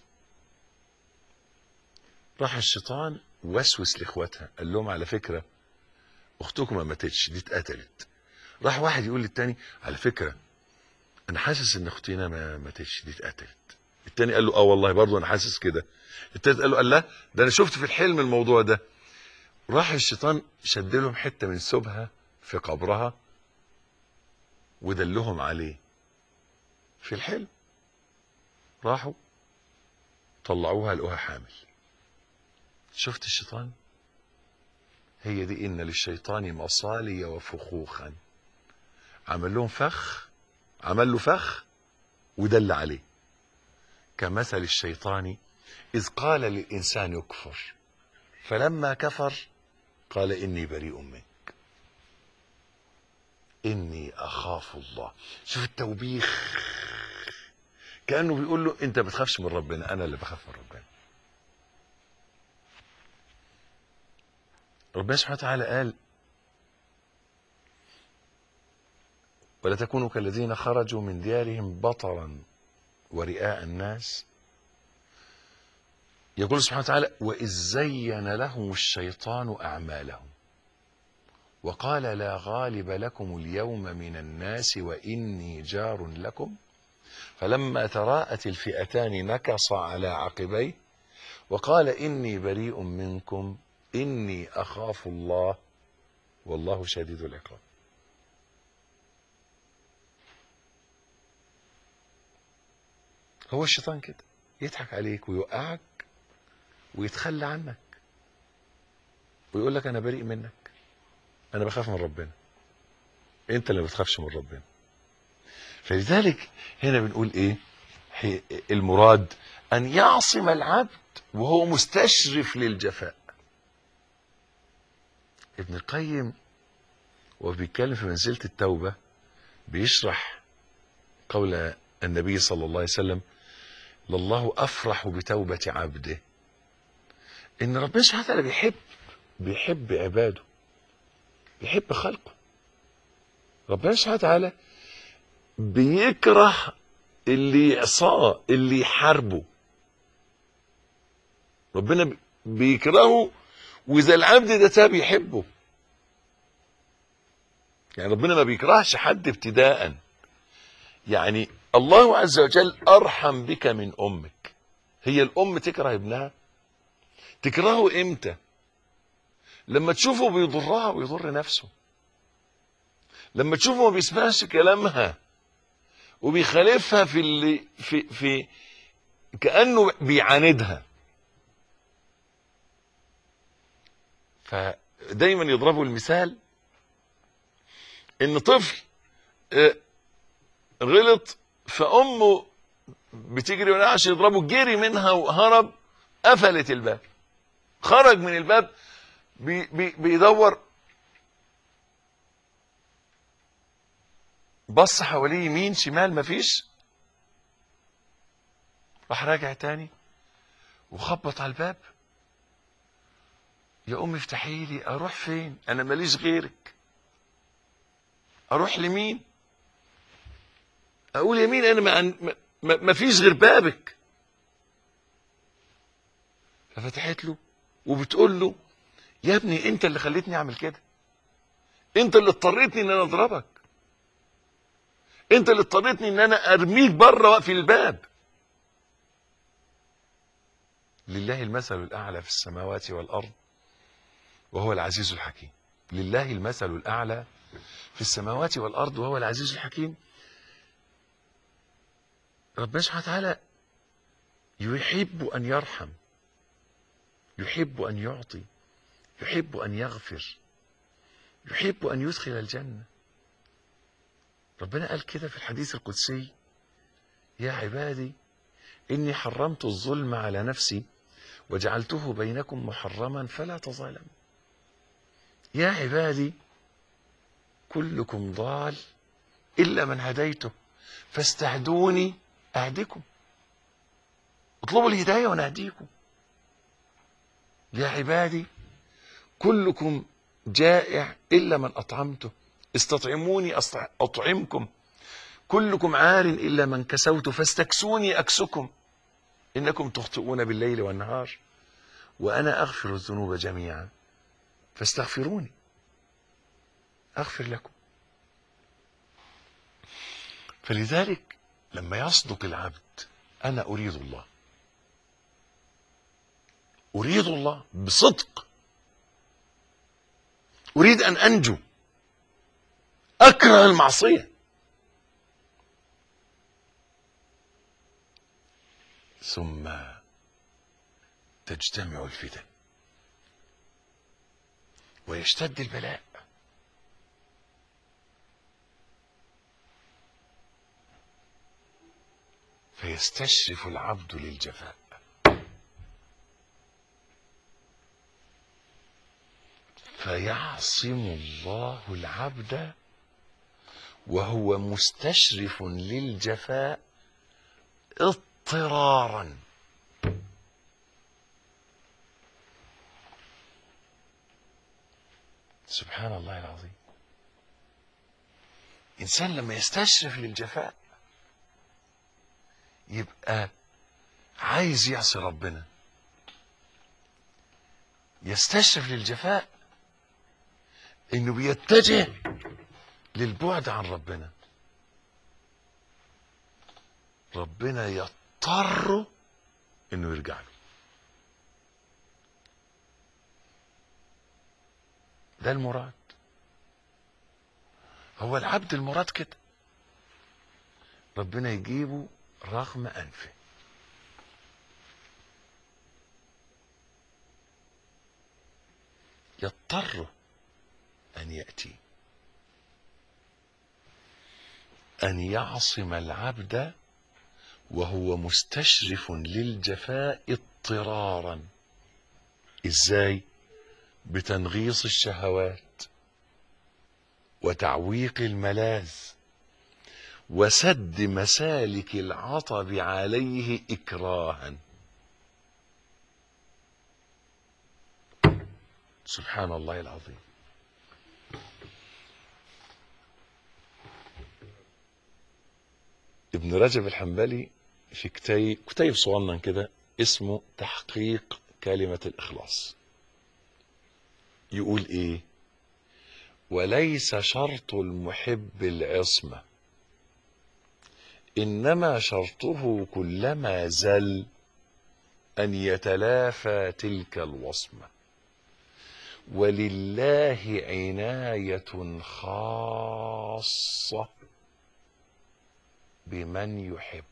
راح الشيطان وسوس لاخواتها قال لهم على فكره اختكم ما ماتتش دي اتقتلت راح واحد يقول للتاني على فكره انا حاسس ان اختنا ما ماتتش دي اتقتلت التاني قال له اه والله برضه انا حاسس كده التالت قال له قال لا ده انا شفت في الحلم الموضوع ده راح الشيطان شد لهم حته من ثوبها في قبرها ودلهم عليه في الحلم راحوا طلعوها لقوها حامل شفت الشيطان هي دي ان للشيطان مصالي وفخوخا عمل لهم فخ عمل له فخ ودل عليه كمثل الشيطان اذ قال للانسان يكفر فلما كفر قال اني بريء منك اني اخاف الله شوف التوبيخ كانه بيقول له انت بتخافش من ربنا انا اللي بخاف من ربنا ربنا سبحانه وتعالى قال ولا تكونوا كالذين خرجوا من ديارهم بطرا ورئاء الناس يقول سبحانه وتعالى وإذ زين لهم الشيطان أعمالهم وقال لا غالب لكم اليوم من الناس وإني جار لكم فلما تراءت الفئتان نكص على عقبيه وقال إني بريء منكم إني أخاف الله والله شديد العقاب هو الشيطان كده يضحك عليك ويوقعك ويتخلى عنك ويقول لك انا بريء منك انا بخاف من ربنا انت اللي ما بتخافش من ربنا فلذلك هنا بنقول ايه المراد ان يعصم العبد وهو مستشرف للجفاء ابن القيم وهو بيتكلم في منزلة التوبة بيشرح قول النبي صلى الله عليه وسلم لله أفرح بتوبة عبده إن ربنا سبحانه وتعالى بيحب بيحب عباده بيحب خلقه ربنا سبحانه وتعالى بيكره اللي يعصاه اللي يحاربه ربنا بيكرهه واذا العبد ده تاب يحبه يعني ربنا ما بيكرهش حد ابتداء يعني الله عز وجل ارحم بك من امك هي الام تكره ابنها تكرهه امتى لما تشوفه بيضرها ويضر نفسه لما تشوفه ما بيسمعش كلامها وبيخالفها في اللي في في كانه بيعاندها فدايما يضربوا المثال ان طفل غلط فامه بتجري وراه عشان يضربه جري منها وهرب قفلت الباب خرج من الباب بي بي بيدور بص حواليه يمين شمال مفيش راح راجع تاني وخبط على الباب يا امي افتحي لي اروح فين انا ماليش غيرك اروح لمين اقول يمين انا ما, ما, ما فيش غير بابك ففتحت له وبتقول له يا ابني انت اللي خليتني اعمل كده انت اللي اضطريتني ان انا اضربك انت اللي اضطريتني ان انا ارميك بره في الباب لله المثل الاعلى في السماوات والارض وهو العزيز الحكيم لله المثل الاعلى في السماوات والارض وهو العزيز الحكيم ربنا سبحانه وتعالى يحب ان يرحم يحب ان يعطي يحب ان يغفر يحب ان يدخل الجنه ربنا قال كده في الحديث القدسي يا عبادي إني حرمت الظلم على نفسي وجعلته بينكم محرما فلا تظالموا يا عبادي كلكم ضال إلا من هديته فاستهدوني أهدكم اطلبوا الهداية وأنا أهديكم يا عبادي كلكم جائع إلا من أطعمته استطعموني أستع- أطعمكم كلكم عار إلا من كسوت فاستكسوني أكسكم إنكم تخطئون بالليل والنهار وأنا أغفر الذنوب جميعا فاستغفروني أغفر لكم فلذلك لما يصدق العبد أنا أريد الله أريد الله بصدق أريد أن أنجو أكره المعصية ثم تجتمع الفتن ويشتد البلاء فيستشرف العبد للجفاء فيعصم الله العبد وهو مستشرف للجفاء اضطرارا سبحان الله العظيم انسان لما يستشرف للجفاء يبقى عايز يعصي ربنا يستشرف للجفاء انه بيتجه للبعد عن ربنا ربنا يضطر انه يرجع له ده المراد هو العبد المراد كده ربنا يجيبه رغم انفه يضطر ان ياتي ان يعصم العبد وهو مستشرف للجفاء اضطرارا ازاي بتنغيص الشهوات وتعويق الملاذ وسد مسالك العطب عليه اكراها سبحان الله العظيم ابن رجب الحنبلي في كتيب كتيب صغنن كده اسمه تحقيق كلمة الإخلاص يقول إيه وليس شرط المحب العصمة إنما شرطه كلما زل أن يتلافى تلك الوصمة ولله عناية خاصة بمن يحبه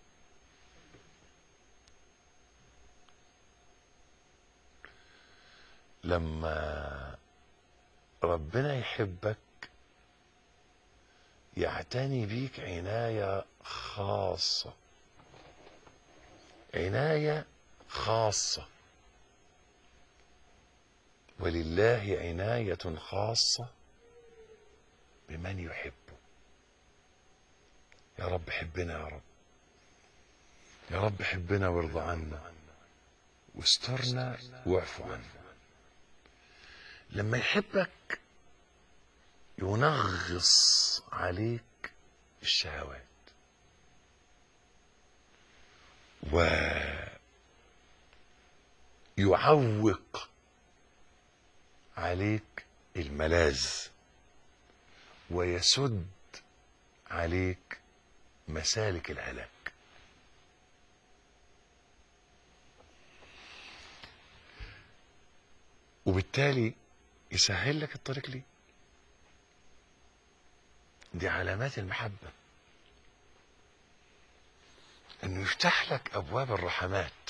لما ربنا يحبك يعتني بيك عناية خاصة عناية خاصة ولله عناية خاصة بمن يحبه يا رب حبنا يا رب يا رب حبنا وارضى عنا واسترنا واعف عنا لما يحبك ينغص عليك الشهوات ويعوق عليك الملاذ ويسد عليك مسالك الهلاك وبالتالي يسهل لك الطريق ليه دي علامات المحبة انه يفتح لك ابواب الرحمات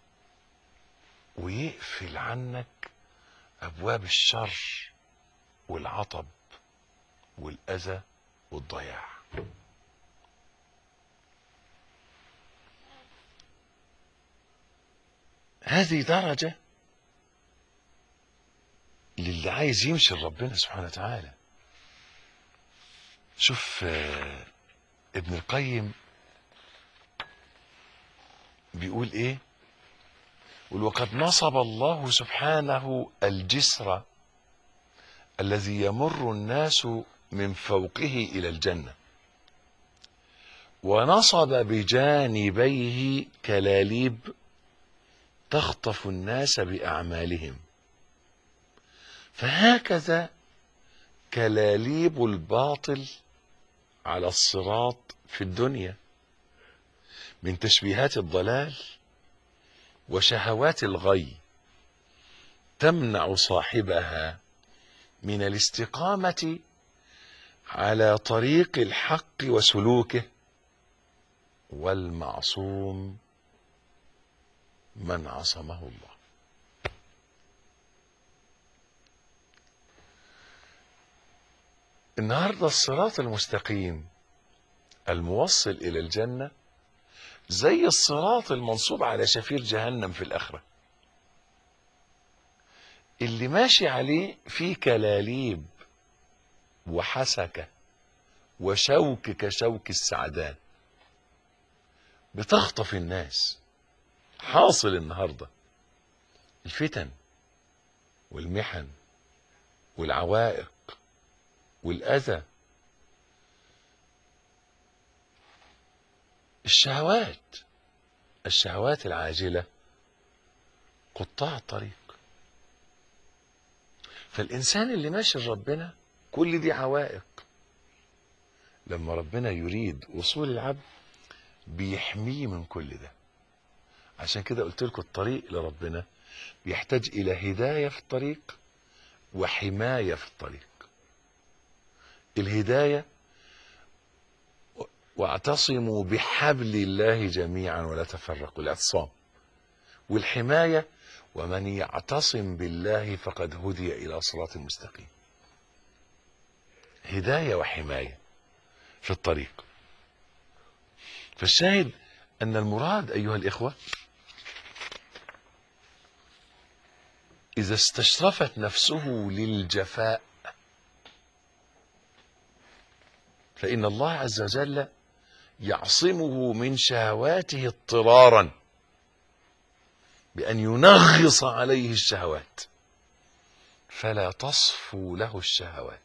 ويقفل عنك ابواب الشر والعطب والاذى والضياع هذه درجة للي عايز يمشي لربنا سبحانه وتعالى شوف آه، ابن القيم بيقول ايه يقول وقد نصب الله سبحانه الجسر الذي يمر الناس من فوقه الى الجنه ونصب بجانبيه كلاليب تخطف الناس باعمالهم فهكذا كلاليب الباطل على الصراط في الدنيا من تشبيهات الضلال وشهوات الغي تمنع صاحبها من الاستقامه على طريق الحق وسلوكه والمعصوم من عصمه الله النهارده الصراط المستقيم الموصل الى الجنه زي الصراط المنصوب على شفير جهنم في الاخره اللي ماشي عليه فيه كلاليب وحسكه وشوك كشوك السعدان بتخطف الناس حاصل النهارده الفتن والمحن والعوائق والاذى الشهوات الشهوات العاجله قطاع الطريق فالانسان اللي ماشي لربنا كل دي عوائق لما ربنا يريد وصول العبد بيحميه من كل ده عشان كده قلت لكم الطريق لربنا بيحتاج الى هدايه في الطريق وحمايه في الطريق الهدايه واعتصموا بحبل الله جميعا ولا تفرقوا الاعتصام والحمايه ومن يعتصم بالله فقد هدي الى صراط مستقيم هدايه وحمايه في الطريق فالشاهد ان المراد ايها الاخوه اذا استشرفت نفسه للجفاء فان الله عز وجل يعصمه من شهواته اضطرارا بان ينغص عليه الشهوات فلا تصفو له الشهوات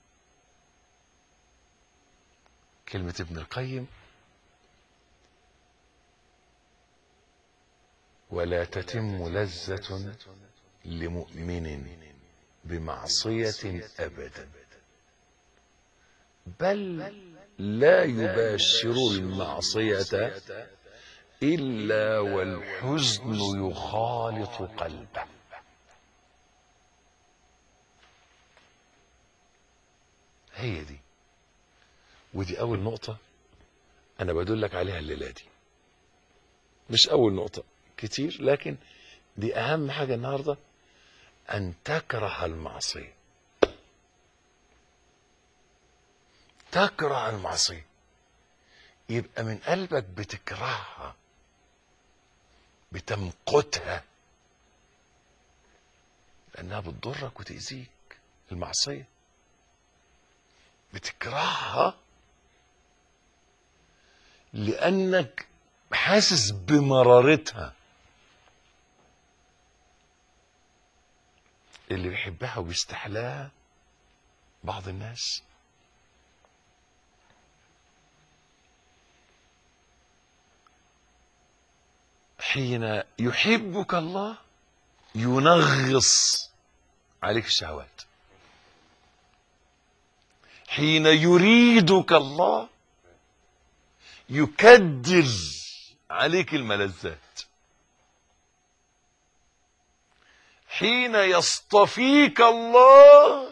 كلمه ابن القيم ولا تتم لذة لمؤمن بمعصية أبدا بل لا يباشر المعصية إلا والحزن يخالط قلبه هي دي ودي أول نقطة أنا بدلك عليها الليلة دي مش أول نقطة كتير لكن دي أهم حاجة النهاردة أن تكره المعصية تكره المعصية يبقى من قلبك بتكرهها بتمقتها لأنها بتضرك وتأذيك المعصية بتكرهها لأنك حاسس بمرارتها اللي بيحبها وبيستحلاها بعض الناس حين يحبك الله ينغص عليك الشهوات حين يريدك الله يكدر عليك الملذات حين يصطفيك الله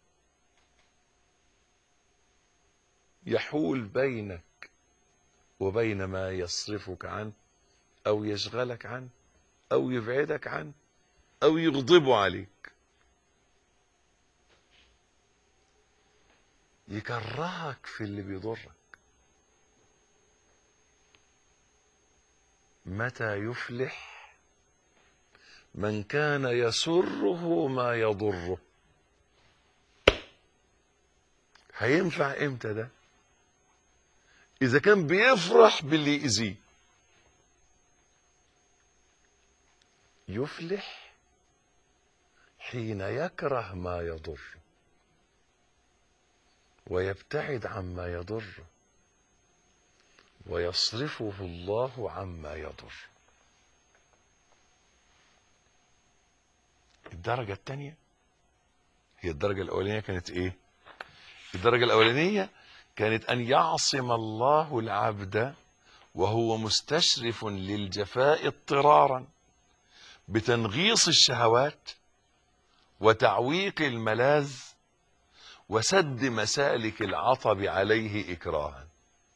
يحول بينك وبين ما يصرفك عنه او يشغلك عنه او يبعدك عنه او يغضبه عليك يكرهك في اللي بيضرك متى يفلح من كان يسره ما يضره هينفع امتى ده اذا كان بيفرح باللي يأذيه يفلح حين يكره ما يضر ويبتعد عما يضر ويصرفه الله عما يضر الدرجة الثانية هي الدرجة الأولانية كانت إيه؟ الدرجة الأولانية كانت أن يعصم الله العبد وهو مستشرف للجفاء اضطرارا بتنغيص الشهوات وتعويق الملاذ وسد مسالك العطب عليه إكراها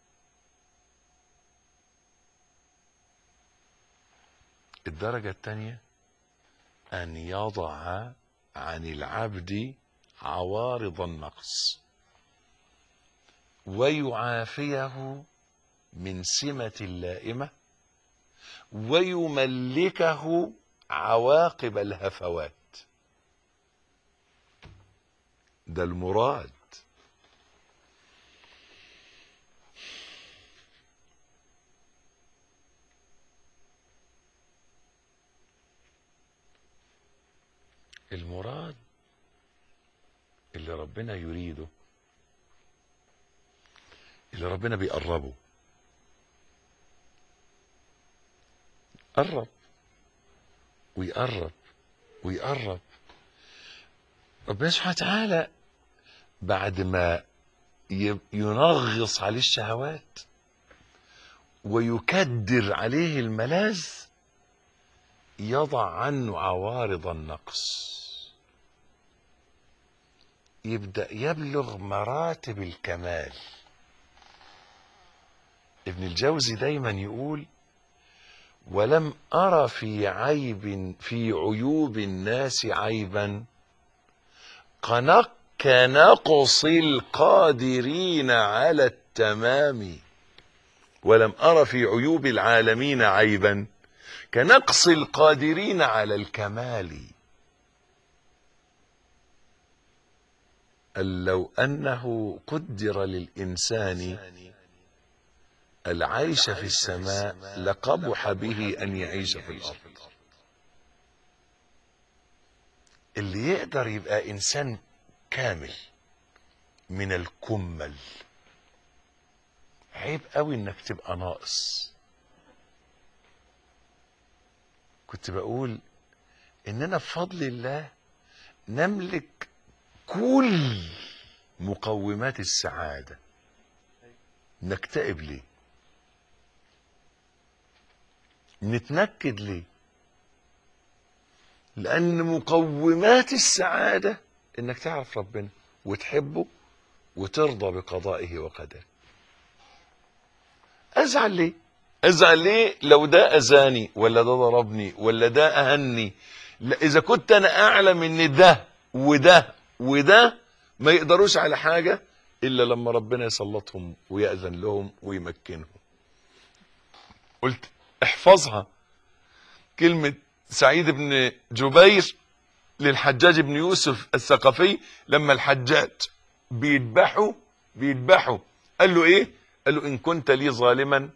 الدرجة الثانية أن يضع عن العبد عوارض النقص ويعافيه من سمة اللائمة ويملكه عواقب الهفوات ده المراد المراد اللي ربنا يريده اللي ربنا بيقربه قرب ويقرب ويقرب ربنا سبحانه وتعالى بعد ما ي- ينغص عليه الشهوات ويكدر عليه الملاذ يضع عنه عوارض النقص يبدأ يبلغ مراتب الكمال ابن الجوزي دايما يقول ولم أرى في عيب في عيوب الناس عيبا قنق كنقص القادرين على التمام ولم أرى في عيوب العالمين عيبا كنقص القادرين على الكمال قال لو أنه قدر للإنسان العيش في السماء لقبح به أن يعيش في الأرض اللي يقدر يبقى إنسان كامل من الكمل عيب قوي انك تبقى ناقص كنت بقول اننا بفضل الله نملك كل مقومات السعادة نكتئب ليه نتنكد ليه لأن مقومات السعادة إنك تعرف ربنا وتحبه وترضى بقضائه وقدره أزعل ليه؟ أزعل ليه لو ده أذاني ولا ده ضربني ولا ده أهني لا إذا كنت أنا أعلم إن ده وده وده ما يقدروش على حاجة إلا لما ربنا يسلطهم ويأذن لهم ويمكنهم قلت احفظها كلمة سعيد بن جبير للحجاج بن يوسف الثقفي لما الحجاج بيذبحوا بيذبحوا قال له ايه قال له ان كنت لي ظالما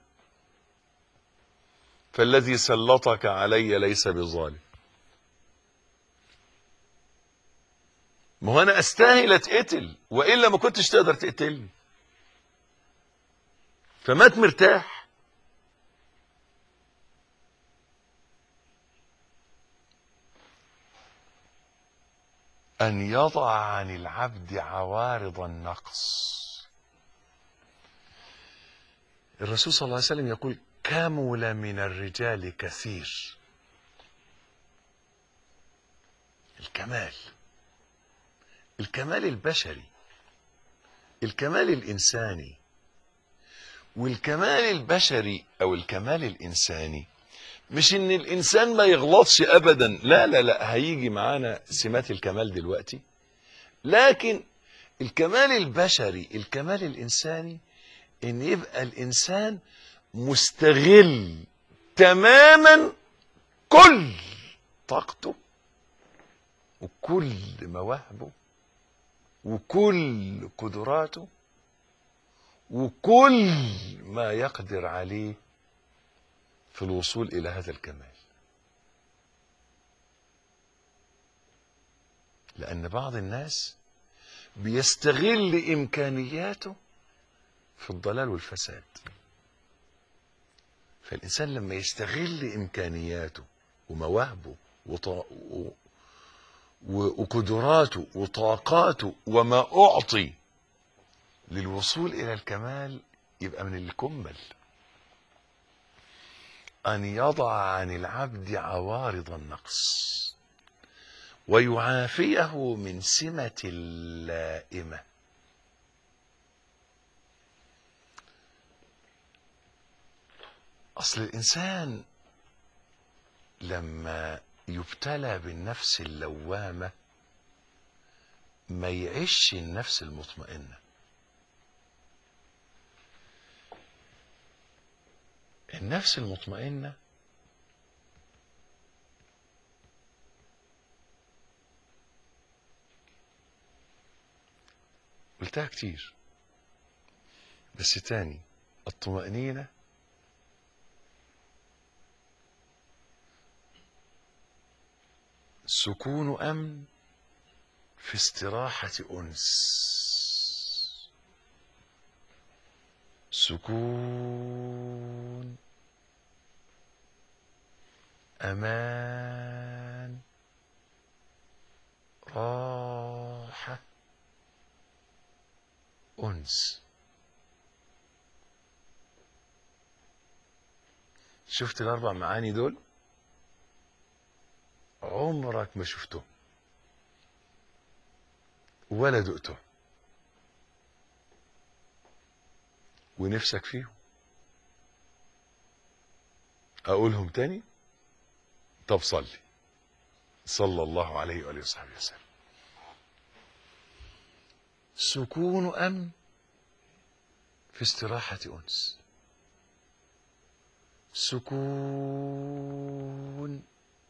فالذي سلطك علي ليس بظالم ما هو انا استاهل اتقتل والا ما كنتش تقدر تقتلني فمات مرتاح أن يضع عن العبد عوارض النقص الرسول صلى الله عليه وسلم يقول كمل من الرجال كثير الكمال الكمال البشري الكمال الإنساني والكمال البشري أو الكمال الإنساني مش ان الانسان ما يغلطش ابدا لا لا لا هيجي معانا سمات الكمال دلوقتي لكن الكمال البشري الكمال الانساني ان يبقى الانسان مستغل تماما كل طاقته وكل مواهبه وكل قدراته وكل ما يقدر عليه في الوصول الى هذا الكمال لان بعض الناس بيستغل امكانياته في الضلال والفساد فالانسان لما يستغل امكانياته ومواهبه وط... و... و... وقدراته وطاقاته وما اعطي للوصول الى الكمال يبقى من الكمل ان يضع عن العبد عوارض النقص ويعافيه من سمه اللائمه اصل الانسان لما يبتلى بالنفس اللوامه ما يعيش النفس المطمئنه النفس المطمئنه قلتها كتير بس تاني الطمأنينة سكون أمن في استراحة أنس سكون أمان راحة أنس شفت الأربع معاني دول عمرك ما شفته ولا دقته ونفسك فيهم أقولهم تاني طب صلي صلى الله عليه وآله وصحبه وسلم سكون أمن في استراحة أنس سكون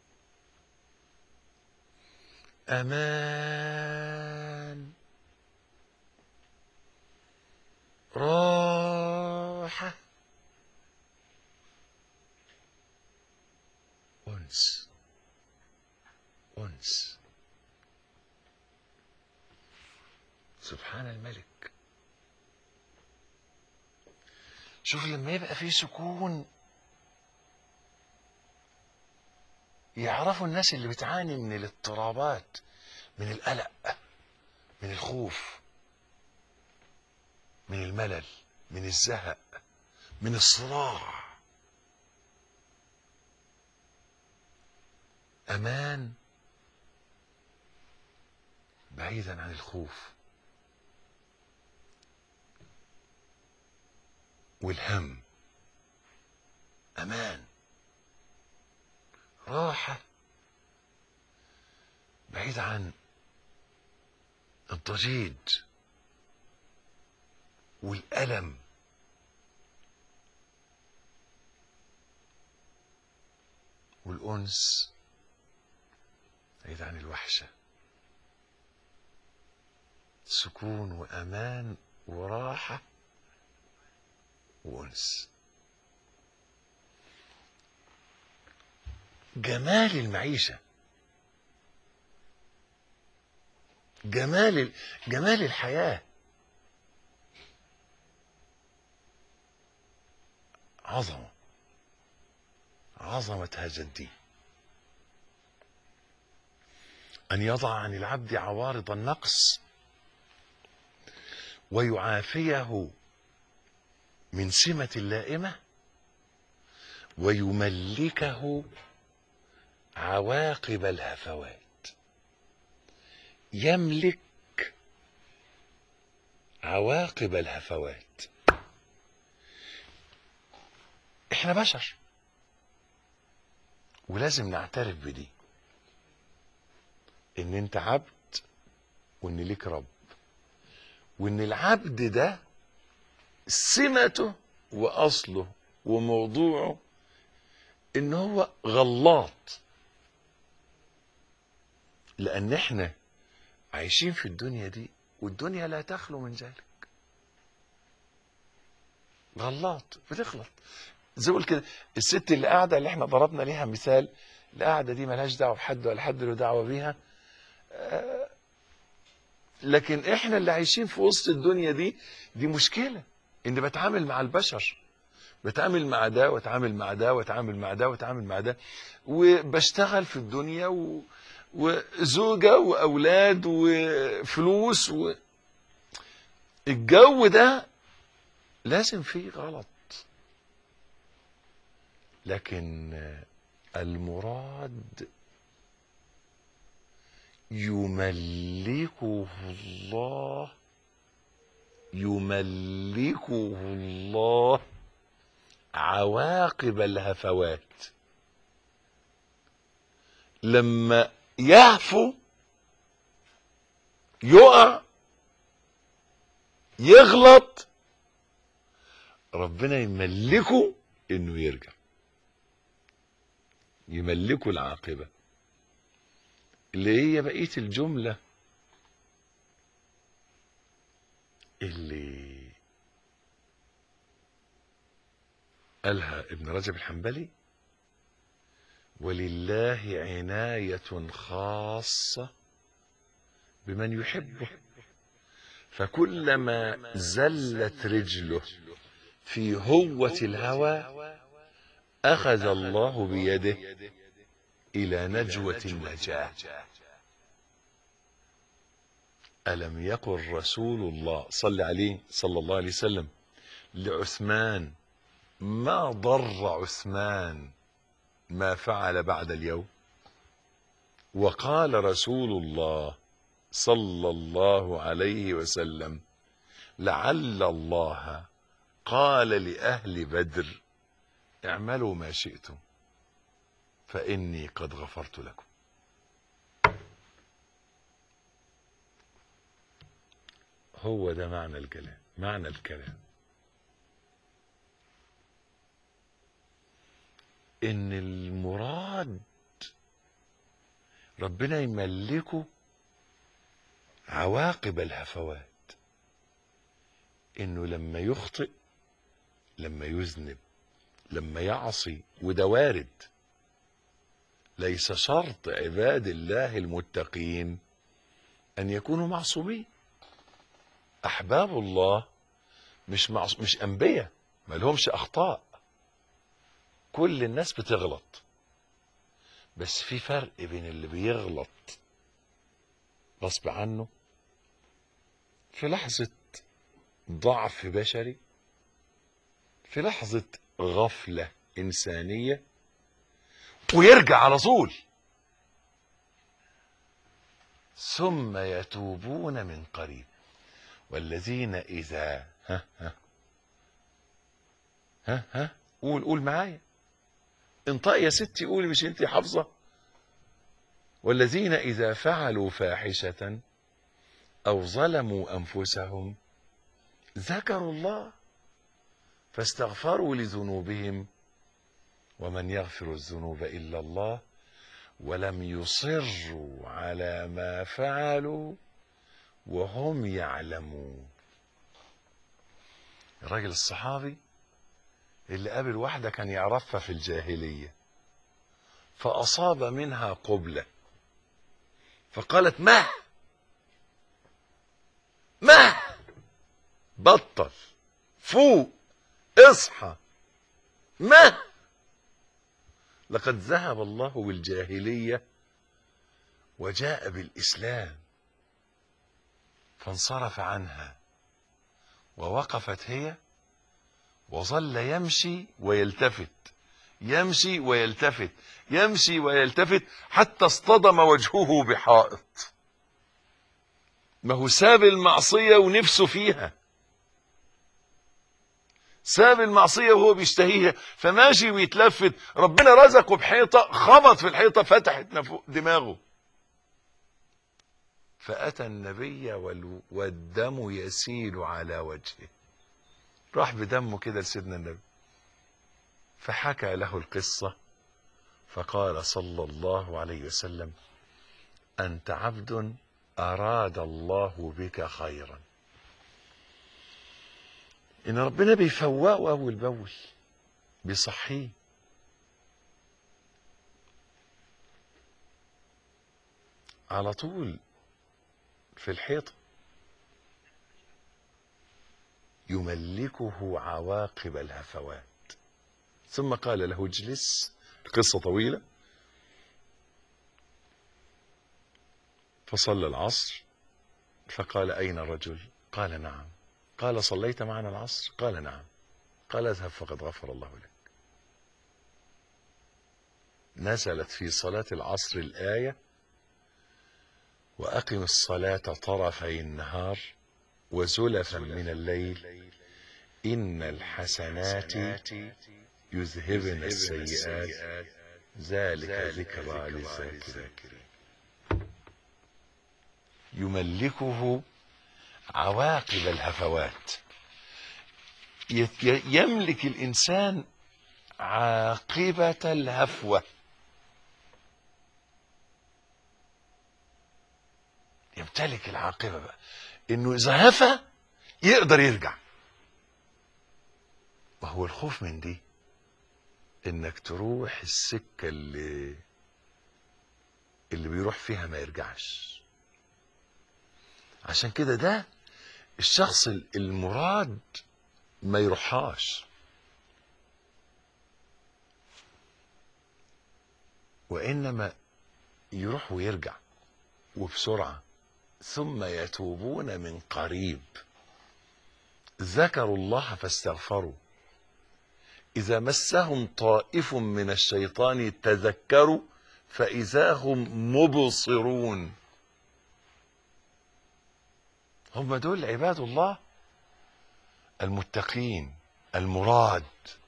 أمان راحة أنس أنس سبحان الملك شوف لما يبقى في سكون يعرفوا الناس اللي بتعاني من الاضطرابات من القلق من الخوف من الملل من الزهق من الصراع امان بعيدا عن الخوف والهم امان راحه بعيد عن الضجيج والالم والانس بعيد عن الوحشه سكون وامان وراحه وانس جمال المعيشه جمال جمال الحياه عظمه عظمه هذا الدين ان يضع عن العبد عوارض النقص ويعافيه من سمة اللائمة ويملكه عواقب الهفوات يملك عواقب الهفوات احنا بشر ولازم نعترف بدي ان انت عبد وان ليك رب وان العبد ده سمته واصله وموضوعه ان هو غلاط لان احنا عايشين في الدنيا دي والدنيا لا تخلو من ذلك غلط بتغلط زي ما قلت كده الست اللي قاعده اللي احنا ضربنا ليها مثال القاعده دي ملهاش دعوه بحد ولا حد له دعوه بيها آه، لكن احنا اللي عايشين في وسط الدنيا دي دي مشكله اني بتعامل مع البشر بتعامل مع ده واتعامل مع ده واتعامل مع ده واتعامل مع ده وبشتغل في الدنيا و... وزوجة وأولاد وفلوس و... الجو ده لازم فيه غلط لكن المراد يملكه الله يملكه الله عواقب الهفوات لما يهفو يقع يغلط ربنا يملكه انه يرجع يملكه العاقبة اللي هي بقية الجملة اللي قالها ابن رجب الحنبلي ولله عناية خاصة بمن يحبه فكلما زلت رجله في هوة الهوى أخذ الله بيده إلى نجوة النجاة ألم يقل رسول الله صلى عليه صلى الله عليه وسلم لعثمان ما ضر عثمان ما فعل بعد اليوم وقال رسول الله صلى الله عليه وسلم لعل الله قال لأهل بدر اعملوا ما شئتم فإني قد غفرت لكم هو ده معنى الكلام معنى الكلام ان المراد ربنا يملكه عواقب الهفوات انه لما يخطئ لما يذنب لما يعصي وده وارد ليس شرط عباد الله المتقين ان يكونوا معصومين احباب الله مش معص... مش انبياء ما لهمش اخطاء كل الناس بتغلط بس في فرق بين اللي بيغلط غصب عنه في لحظة ضعف بشري في لحظة غفلة إنسانية ويرجع على طول ثم يتوبون من قريب والذين إذا ها ها ها ها قول قول معايا انطق يا ستي قولي مش انت حافظة والذين إذا فعلوا فاحشة أو ظلموا أنفسهم ذكروا الله فاستغفروا لذنوبهم ومن يغفر الذنوب إلا الله ولم يصروا على ما فعلوا وهم يعلمون الراجل الصحابي اللي قابل واحدة كان يعرفها في الجاهلية فأصاب منها قبلة فقالت ما ما بطل فوق اصحى ما لقد ذهب الله بالجاهلية وجاء بالإسلام فانصرف عنها ووقفت هي وظل يمشي ويلتفت يمشي ويلتفت يمشي ويلتفت حتى اصطدم وجهه بحائط ما هو ساب المعصية ونفسه فيها ساب المعصية وهو بيشتهيها فماشي ويتلفت ربنا رزقه بحيطة خبط في الحيطة فتحت دماغه فأتى النبي والدم يسيل على وجهه راح بدمه كده لسيدنا النبي فحكى له القصة فقال صلى الله عليه وسلم أنت عبد أراد الله بك خيرا إن ربنا بيفوقه أول بأول بيصحيه على طول في الحيطة يملكه عواقب الهفوات ثم قال له اجلس قصة طويلة فصلى العصر فقال أين الرجل قال نعم قال صليت معنا العصر قال نعم قال اذهب فقد غفر الله لك نزلت في صلاة العصر الآية وأقم الصلاة طرفي النهار وزلفا من الليل إن الحسنات يذهبن السيئات ذلك ذكرى للذاكرين يملكه عواقب الهفوات يملك الإنسان عاقبة الهفوة يمتلك العاقبة بقى إنه إذا هفى يقدر يرجع وهو الخوف من دي إنك تروح السكة اللي اللي بيروح فيها ما يرجعش عشان كده ده الشخص المراد ما يروحهاش وإنما يروح ويرجع وبسرعة ثم يتوبون من قريب ذكروا الله فاستغفروا إذا مسهم طائف من الشيطان تذكروا فإذا هم مبصرون هم دول عباد الله المتقين المراد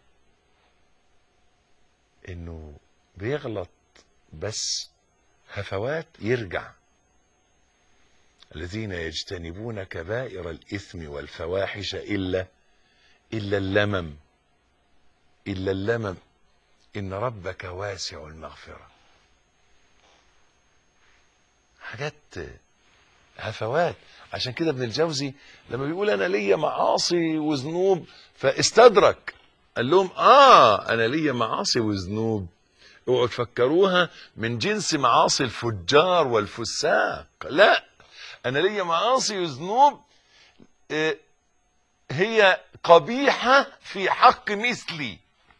انه بيغلط بس هفوات يرجع الذين يجتنبون كبائر الاثم والفواحش الا الا اللمم الا اللمم ان ربك واسع المغفره حاجات هفوات عشان كده ابن الجوزي لما بيقول انا ليا معاصي وذنوب فاستدرك قال لهم اه انا ليا معاصي وذنوب اوعوا تفكروها من جنس معاصي الفجار والفساق لا انا ليا معاصي وذنوب آه، هي قبيحه في حق مثلي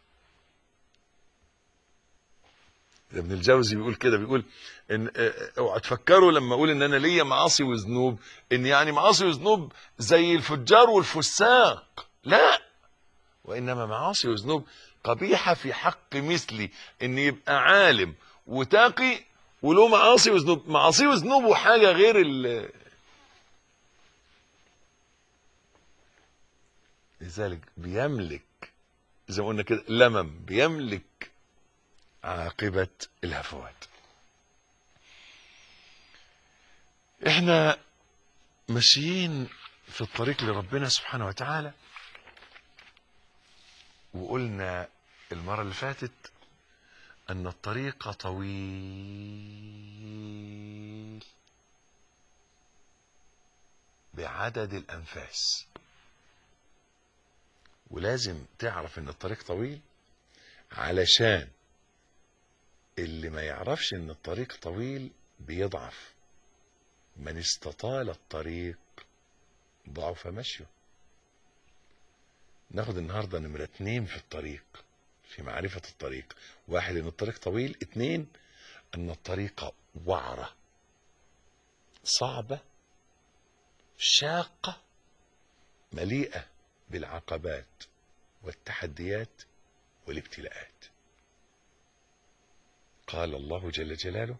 ابن الجوزي بيقول كده بيقول ان آه، اوعى تفكروا لما اقول ان انا ليا معاصي وذنوب ان يعني معاصي وذنوب زي الفجار والفساق لا وانما معاصي وذنوب قبيحه في حق مثلي ان يبقى عالم وتقي وله معاصي وذنوب معاصي وذنوبه حاجه غير ال لذلك بيملك زي ما قلنا كده لمم بيملك عاقبة الهفوات احنا ماشيين في الطريق لربنا سبحانه وتعالى وقلنا المرة اللي فاتت أن الطريق طويل بعدد الأنفاس ولازم تعرف أن الطريق طويل علشان اللي ما يعرفش ان الطريق طويل بيضعف من استطال الطريق ضعف مشيه ناخد النهاردة نمرة اتنين في الطريق في معرفة الطريق واحد ان الطريق طويل اتنين ان الطريق وعرة صعبة شاقة مليئة بالعقبات والتحديات والابتلاءات قال الله جل جلاله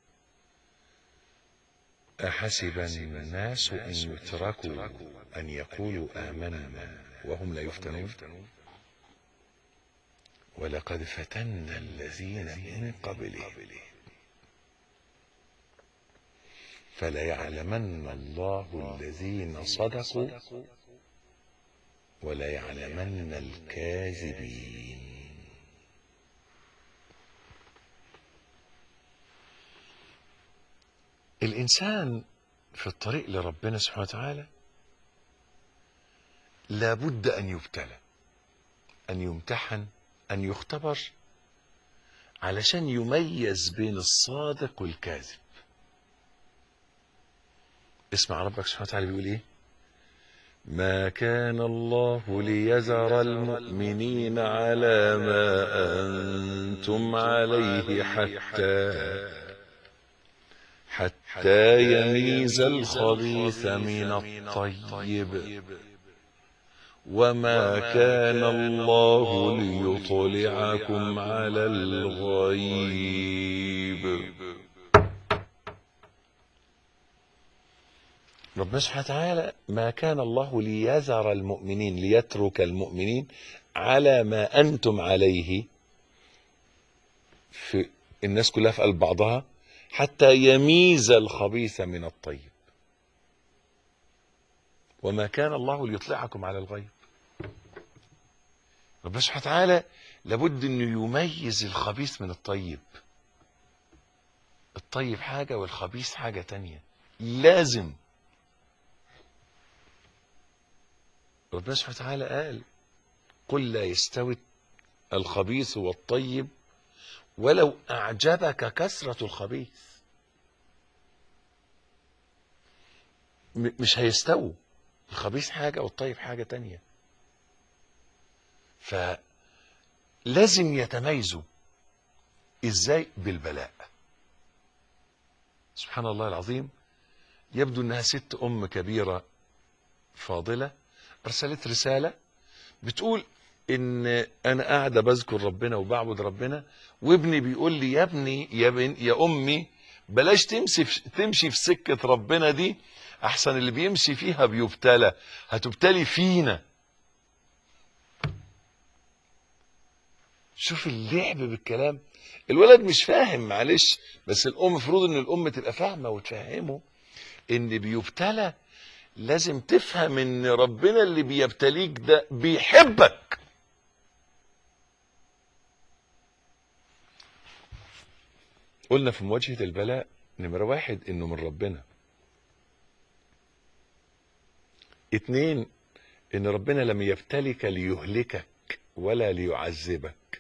أحسب الناس أن يتركوا أن يقولوا آمنا وهم لا يفتنون ولقد فتنا الذين من قبلهم فليعلمن الله الذين صدقوا وليعلمن الكاذبين الإنسان في الطريق لربنا سبحانه وتعالى لابد أن يبتلى أن يمتحن أن يختبر علشان يميز بين الصادق والكاذب اسمع ربك سبحانه وتعالى بيقول ايه ما كان الله ليذر المؤمنين على ما أنتم عليه حتى حتى يميز الخبيث من الطيب وما كان الله ليطلعكم على الغيب ربنا سبحانه وتعالى ما كان الله ليذر المؤمنين ليترك المؤمنين على ما أنتم عليه في الناس كلها في قلب بعضها حتى يميز الخبيث من الطيب وما كان الله ليطلعكم على الغيب ربنا سبحانه وتعالى لابد انه يميز الخبيث من الطيب الطيب حاجة والخبيث حاجة تانية لازم ربنا سبحانه وتعالى قال قل لا يستوي الخبيث والطيب ولو أعجبك كثرة الخبيث م- مش هيستووا الخبيث حاجة والطيب حاجة تانية فلازم يتميزوا ازاي بالبلاء سبحان الله العظيم يبدو انها ست ام كبيرة فاضلة ارسلت رسالة بتقول ان انا قاعدة بذكر ربنا وبعبد ربنا وابني بيقول لي يا ابني يا, بن يا امي بلاش تمشي في تمشي في سكة ربنا دي احسن اللي بيمشي فيها بيبتلى هتبتلي فينا شوف اللعب بالكلام الولد مش فاهم معلش بس الام المفروض ان الام تبقى فاهمه وتفهمه ان بيبتلى لازم تفهم ان ربنا اللي بيبتليك ده بيحبك قلنا في مواجهة البلاء نمرة واحد انه من ربنا اتنين ان ربنا لم يبتلك ليهلكك ولا ليعذبك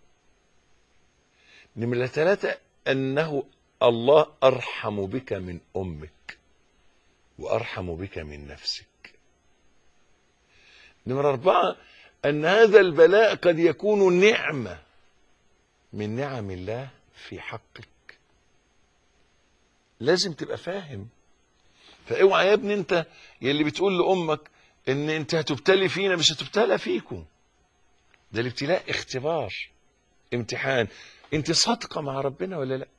نمرة ثلاثة أنه الله أرحم بك من أمك وأرحم بك من نفسك نمرة أربعة أن هذا البلاء قد يكون نعمة من نعم الله في حقك لازم تبقى فاهم فاوعى يا ابني انت يلي بتقول لامك ان انت هتبتلي فينا مش هتبتلى فيكم ده الابتلاء اختبار امتحان انت صادقة مع ربنا ولا لا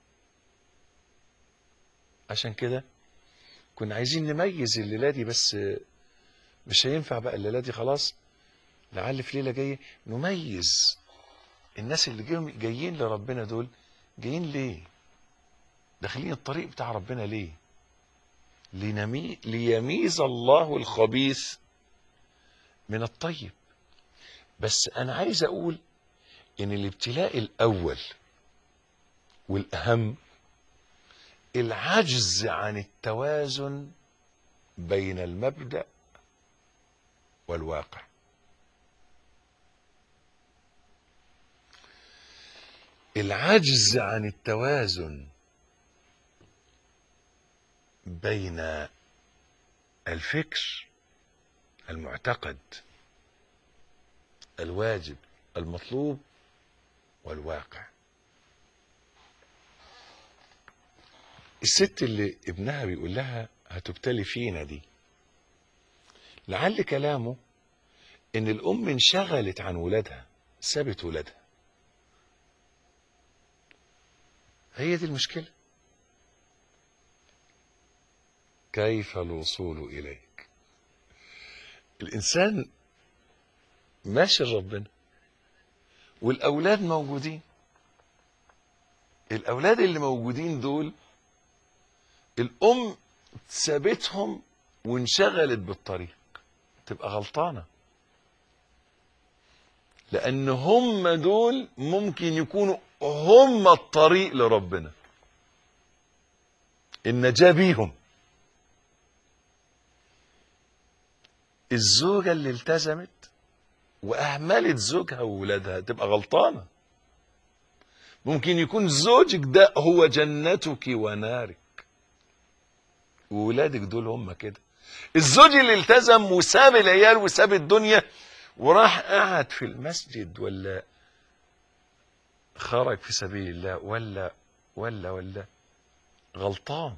عشان كده كنا عايزين نميز الليلة دي بس مش هينفع بقى الليلة دي خلاص لعل في ليلة جاية نميز الناس اللي جايين جايين لربنا دول جايين ليه داخلين الطريق بتاع ربنا ليه لنمي... ليميز الله الخبيث من الطيب بس انا عايز اقول ان الابتلاء الاول والاهم العجز عن التوازن بين المبدا والواقع العجز عن التوازن بين الفكر المعتقد الواجب المطلوب والواقع الست اللي ابنها بيقول لها هتبتلي فينا دي لعل كلامه ان الام انشغلت عن ولادها سابت ولادها هي دي المشكله كيف الوصول اليك الانسان ماشي لربنا والاولاد موجودين الاولاد اللي موجودين دول الام سابتهم وانشغلت بالطريق تبقى غلطانه لان هم دول ممكن يكونوا هم الطريق لربنا النجاة بيهم الزوجة اللي التزمت وأهملت زوجها وولادها تبقى غلطانة ممكن يكون زوجك ده هو جنتك ونارك وولادك دول هم كده الزوج اللي التزم وساب العيال وساب الدنيا وراح قعد في المسجد ولا خرج في سبيل الله ولا ولا ولا غلطان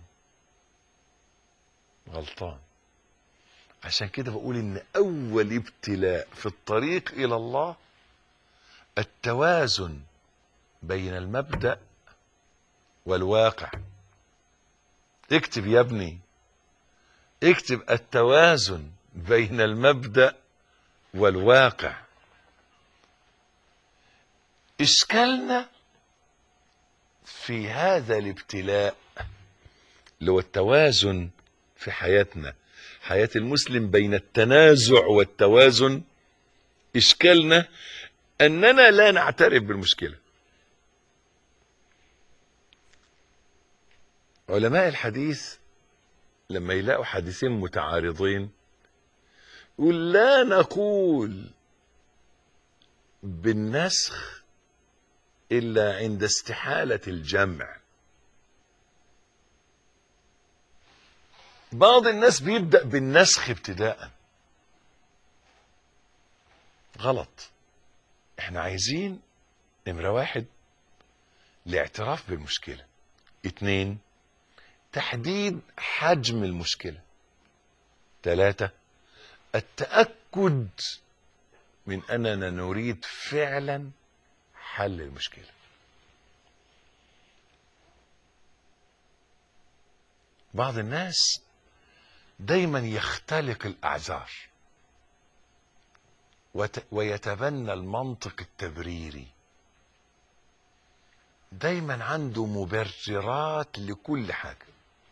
غلطان عشان كده بقول ان اول ابتلاء في الطريق الى الله التوازن بين المبدا والواقع اكتب يا ابني اكتب التوازن بين المبدا والواقع اشكالنا في هذا الابتلاء اللي هو التوازن في حياتنا حياة المسلم بين التنازع والتوازن إشكالنا أننا لا نعترف بالمشكلة علماء الحديث لما يلاقوا حديثين متعارضين يقول لا نقول بالنسخ إلا عند استحالة الجمع بعض الناس بيبدأ بالنسخ ابتداء غلط احنا عايزين نمرة واحد الاعتراف بالمشكلة اتنين تحديد حجم المشكلة ثلاثة التأكد من أننا نريد فعلا حل المشكلة بعض الناس دايما يختلق الأعذار وت- ويتبنى المنطق التبريري دايما عنده مبررات لكل حاجة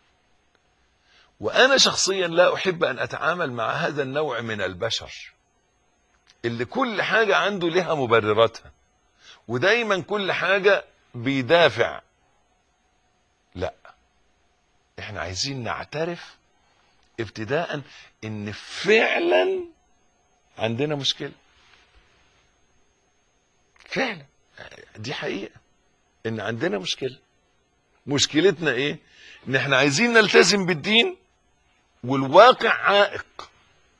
وأنا شخصيا لا أحب أن أتعامل مع هذا النوع من البشر اللي كل حاجة عنده لها مبرراتها ودايما كل حاجة بيدافع لا احنا عايزين نعترف ابتداء ان فعلا عندنا مشكلة فعلا دي حقيقة ان عندنا مشكلة مشكلتنا ايه ان احنا عايزين نلتزم بالدين والواقع عائق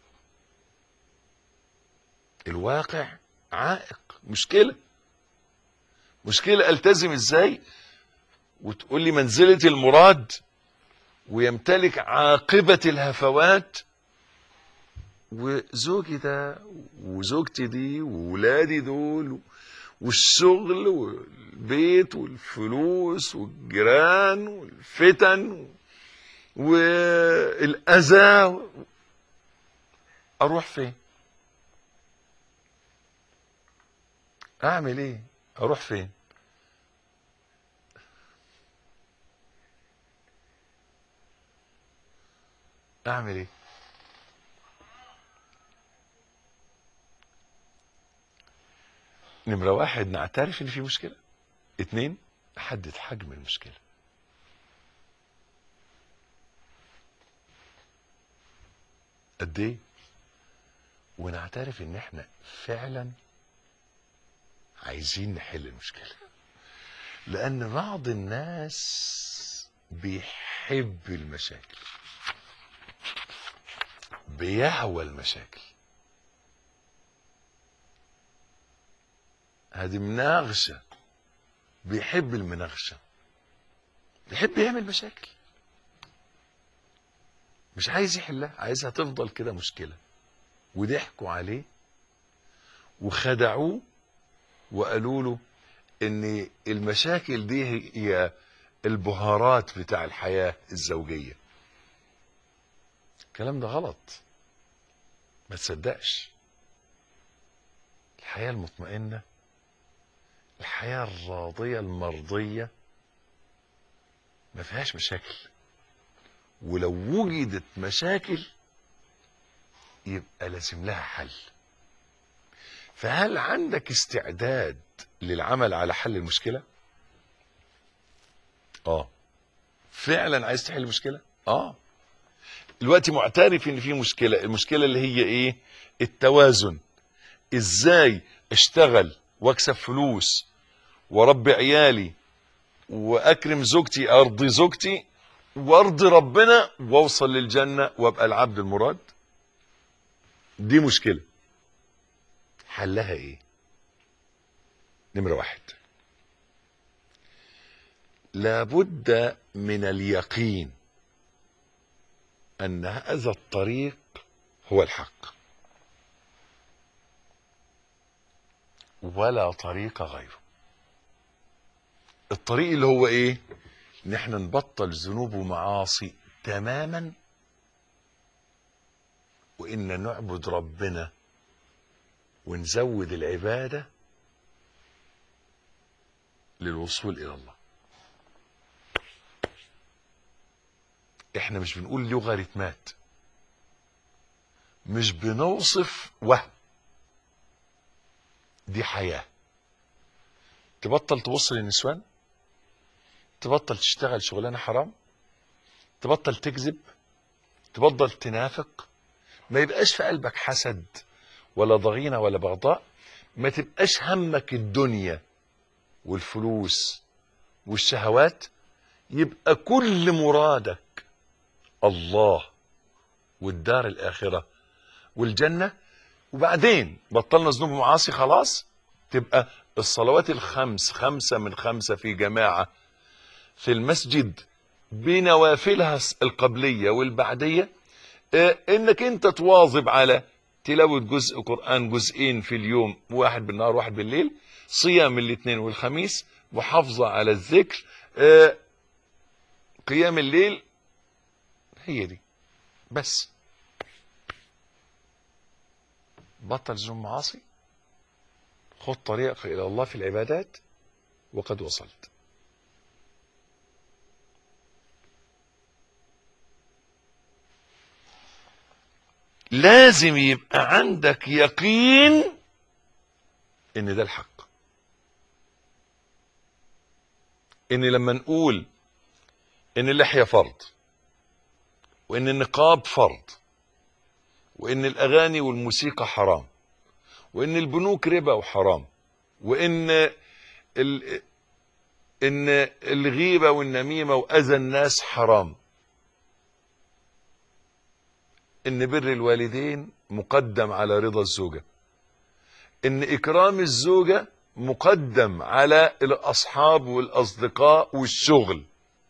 الواقع عائق مشكلة مشكلة التزم ازاي وتقول لي منزلة المراد ويمتلك عاقبة الهفوات وزوجي ده وزوجتي دي وولادي دول والشغل والبيت والفلوس والجيران والفتن والأذى أروح فين؟ أعمل إيه؟ أروح فين؟ أعمل إيه؟ نمرة واحد نعترف إن في مشكلة اتنين نحدد حجم المشكلة قد ايه ونعترف ان احنا فعلا عايزين نحل المشكلة لان بعض الناس بيحب المشاكل بيهوى المشاكل هذه مناغشة بيحب المناغشة بيحب يعمل مشاكل مش عايز يحلها عايزها تفضل كده مشكلة وضحكوا عليه وخدعوه وقالوا له ان المشاكل دي هي البهارات بتاع الحياة الزوجية الكلام ده غلط ما تصدقش الحياة المطمئنة الحياة الراضية المرضية ما فيهاش مشاكل ولو وجدت مشاكل يبقى لازم لها حل فهل عندك استعداد للعمل على حل المشكلة اه فعلا عايز تحل مشكله اه دلوقتي معترف ان في مشكله المشكله اللي هي ايه التوازن ازاي اشتغل واكسب فلوس واربي عيالي واكرم زوجتي ارضي زوجتي وارضي ربنا واوصل للجنه وابقى العبد المراد دي مشكله حلها ايه نمره واحد لابد من اليقين ان هذا الطريق هو الحق ولا طريق غيره الطريق اللي هو ايه ان احنا نبطل ذنوب ومعاصي تماما وان نعبد ربنا ونزود العباده للوصول الى الله احنا مش بنقول لوغاريتمات مش بنوصف وهم دي حياة تبطل تبص للنسوان تبطل تشتغل شغلانة حرام تبطل تكذب تبطل تنافق ما يبقاش في قلبك حسد ولا ضغينة ولا بغضاء ما تبقاش همك الدنيا والفلوس والشهوات يبقى كل مرادك الله والدار الآخرة والجنة وبعدين بطلنا ذنوب ومعاصي خلاص تبقى الصلوات الخمس خمسة من خمسة في جماعة في المسجد بنوافلها القبلية والبعدية اه انك انت تواظب على تلاوة جزء قرآن جزئين في اليوم واحد بالنهار واحد بالليل صيام الاثنين والخميس محافظة على الذكر اه قيام الليل هي دي بس بطل ذنوب معاصي خد طريقك الى الله في العبادات وقد وصلت لازم يبقى عندك يقين ان ده الحق ان لما نقول ان اللحيه فرض وان النقاب فرض وان الاغاني والموسيقى حرام وان البنوك ربا وحرام وان ال... ان الغيبه والنميمه واذى الناس حرام ان بر الوالدين مقدم على رضا الزوجه ان اكرام الزوجه مقدم على الاصحاب والاصدقاء والشغل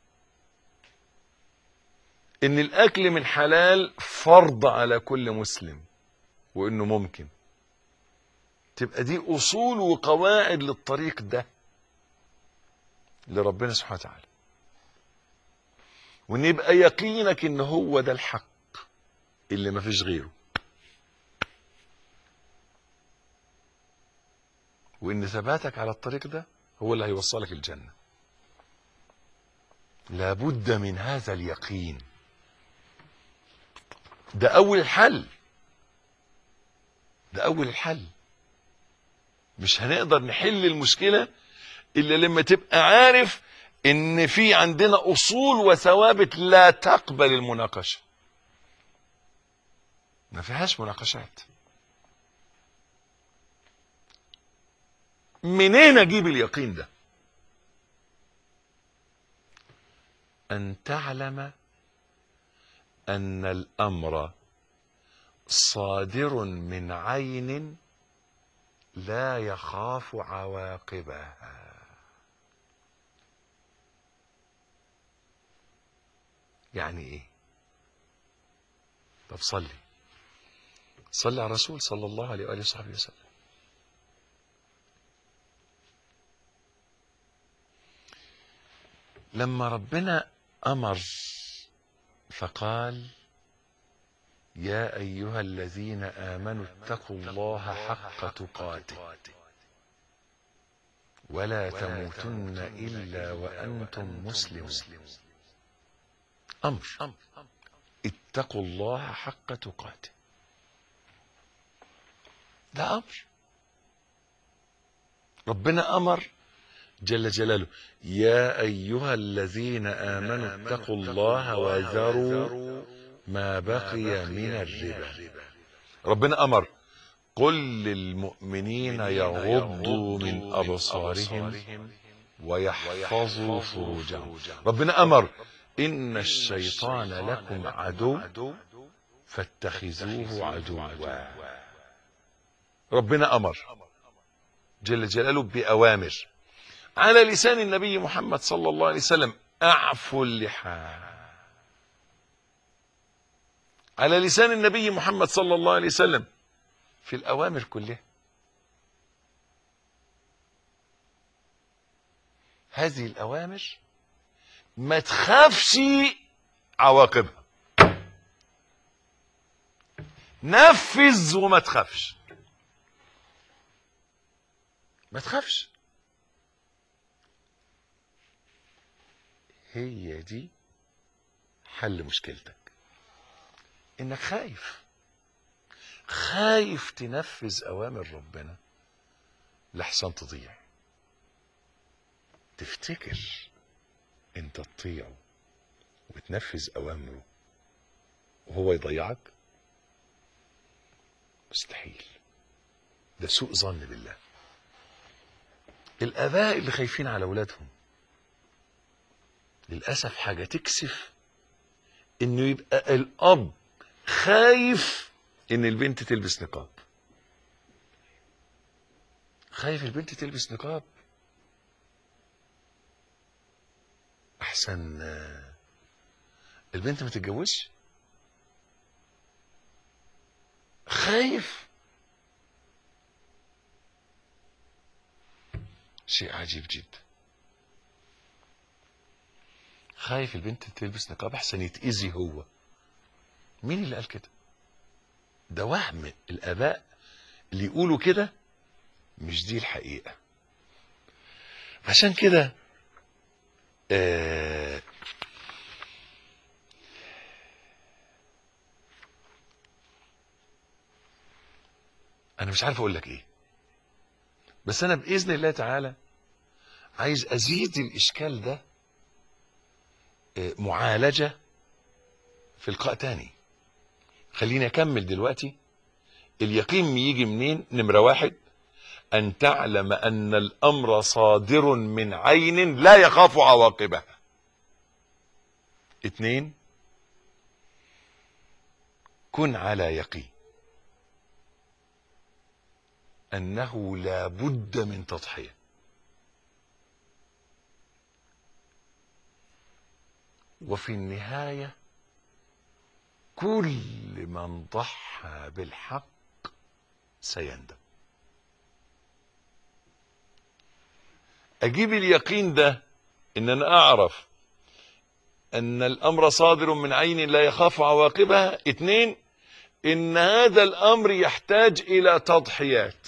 ان الاكل من حلال فرض على كل مسلم وانه ممكن تبقى دي اصول وقواعد للطريق ده لربنا سبحانه وتعالى وان يبقى يقينك ان هو ده الحق اللي ما فيش غيره وان ثباتك على الطريق ده هو اللي هيوصلك الجنه لابد من هذا اليقين ده اول الحل ده اول الحل مش هنقدر نحل المشكله الا لما تبقى عارف ان في عندنا اصول وثوابت لا تقبل المناقشه ما فيهاش مناقشات منين اجيب اليقين ده ان تعلم ان الامر صادر من عين لا يخاف عواقبها يعني ايه طب صلي صلي على الرسول صلى الله عليه واله وصحبه وسلم لما ربنا امر فقال يا ايها الذين امنوا اتقوا الله حق تقاته ولا تموتن الا وانتم مسلمون امر اتقوا الله حق تقاته ده امر ربنا امر جل جلاله يا أيها الذين آمنوا اتقوا الله وذروا ما بقي من الربا ربنا أمر قل للمؤمنين يغضوا من أبصارهم ويحفظوا فروجهم ربنا أمر إن الشيطان لكم عدو فاتخذوه عدوا ربنا أمر جل جلاله بأوامر على لسان النبي محمد صلى الله عليه وسلم أعفوا اللحى على لسان النبي محمد صلى الله عليه وسلم في الأوامر كلها هذه الأوامر ما تخافش عواقبها نفذ وما تخافش ما تخافش هي دي حل مشكلتك انك خايف خايف تنفذ اوامر ربنا لحسن تضيع تفتكر انت تطيعه وتنفذ اوامره وهو يضيعك مستحيل ده سوء ظن بالله الاباء اللي خايفين على اولادهم للاسف حاجه تكسف انه يبقى الاب خايف ان البنت تلبس نقاب خايف البنت تلبس نقاب احسن آه، البنت ما تتجوزش خايف شيء عجيب جدا خايف البنت تلبس نقاب احسن يتأذي هو مين اللي قال كده ده وهم الاباء اللي يقولوا كده مش دي الحقيقة عشان كده آه انا مش عارف اقول لك ايه بس انا باذن الله تعالى عايز ازيد الاشكال ده آه، معالجه في لقاء تاني خليني اكمل دلوقتي اليقين يجي منين نمره واحد ان تعلم ان الامر صادر من عين لا يخاف عواقبها اتنين كن على يقين انه لا بد من تضحيه وفي النهايه كل من ضحى بالحق سيندم اجيب اليقين ده ان انا اعرف ان الامر صادر من عين لا يخاف عواقبها اتنين ان هذا الامر يحتاج الى تضحيات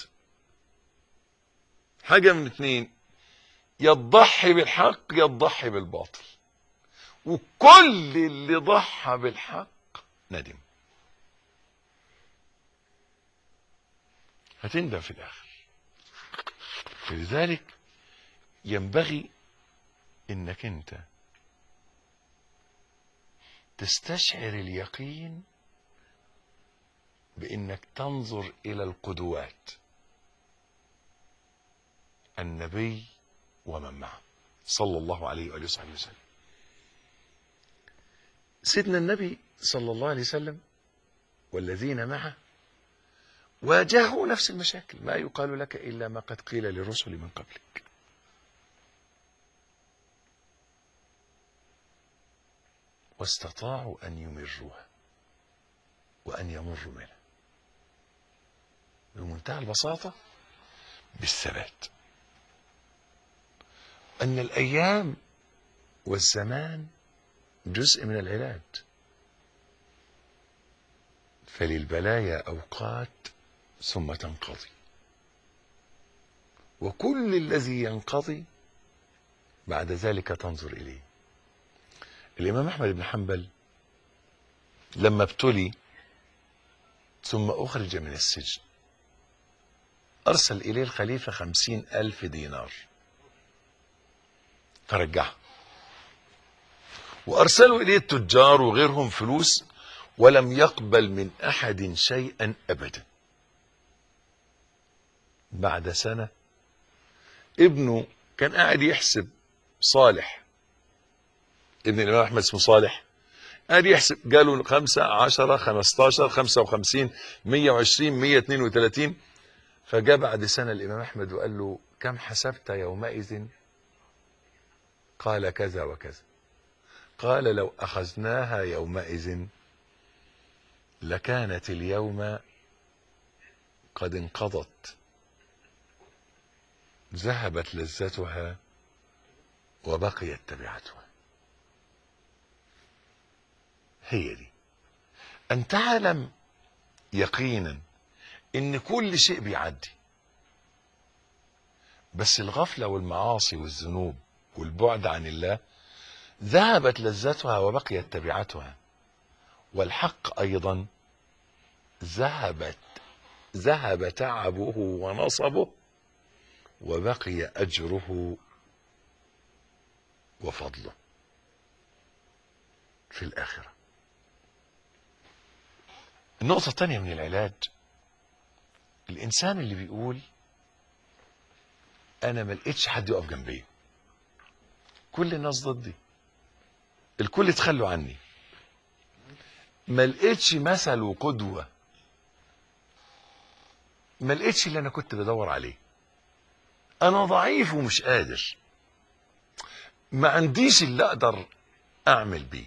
حاجة من اتنين يضحي بالحق يضحي بالباطل وكل اللي ضحى بالحق ندم هتندم في الاخر فلذلك ينبغي انك انت تستشعر اليقين بانك تنظر الى القدوات النبي ومن معه صلى الله عليه وآله وصحبه وسلم سيدنا النبي صلى الله عليه وسلم والذين معه واجهوا نفس المشاكل ما يقال لك إلا ما قد قيل للرسل من قبلك واستطاعوا أن يمروها وأن يمروا منها بمنتهى البساطة بالثبات أن الأيام والزمان جزء من العلاج فللبلايا أوقات ثم تنقضي وكل الذي ينقضي بعد ذلك تنظر إليه الإمام أحمد بن حنبل لما ابتلي ثم أخرج من السجن أرسل إليه الخليفة خمسين ألف دينار فرجعها وارسلوا اليه التجار وغيرهم فلوس ولم يقبل من احد شيئا ابدا بعد سنه ابنه كان قاعد يحسب صالح ابن الامام احمد اسمه صالح قاعد يحسب جاله خمسة عشرة خمستاشر خمسة وخمسين مية وعشرين مية اتنين وتلاتين فجاء بعد سنة الإمام أحمد وقال له كم حسبت يومئذ قال كذا وكذا قال لو أخذناها يومئذ لكانت اليوم قد انقضت ذهبت لذتها وبقيت تبعتها هي دي أن تعلم يقينا إن كل شيء بيعدي بس الغفلة والمعاصي والذنوب والبعد عن الله ذهبت لذتها وبقيت تبعتها والحق أيضا ذهبت ذهب تعبه ونصبه وبقي أجره وفضله في الآخرة النقطة الثانية من العلاج الإنسان اللي بيقول أنا ما لقيتش حد يقف جنبي كل الناس ضدي الكل تخلوا عني ما لقيتش مثل وقدوة ما لقيتش اللي أنا كنت بدور عليه أنا ضعيف ومش قادر ما عنديش اللي أقدر أعمل بيه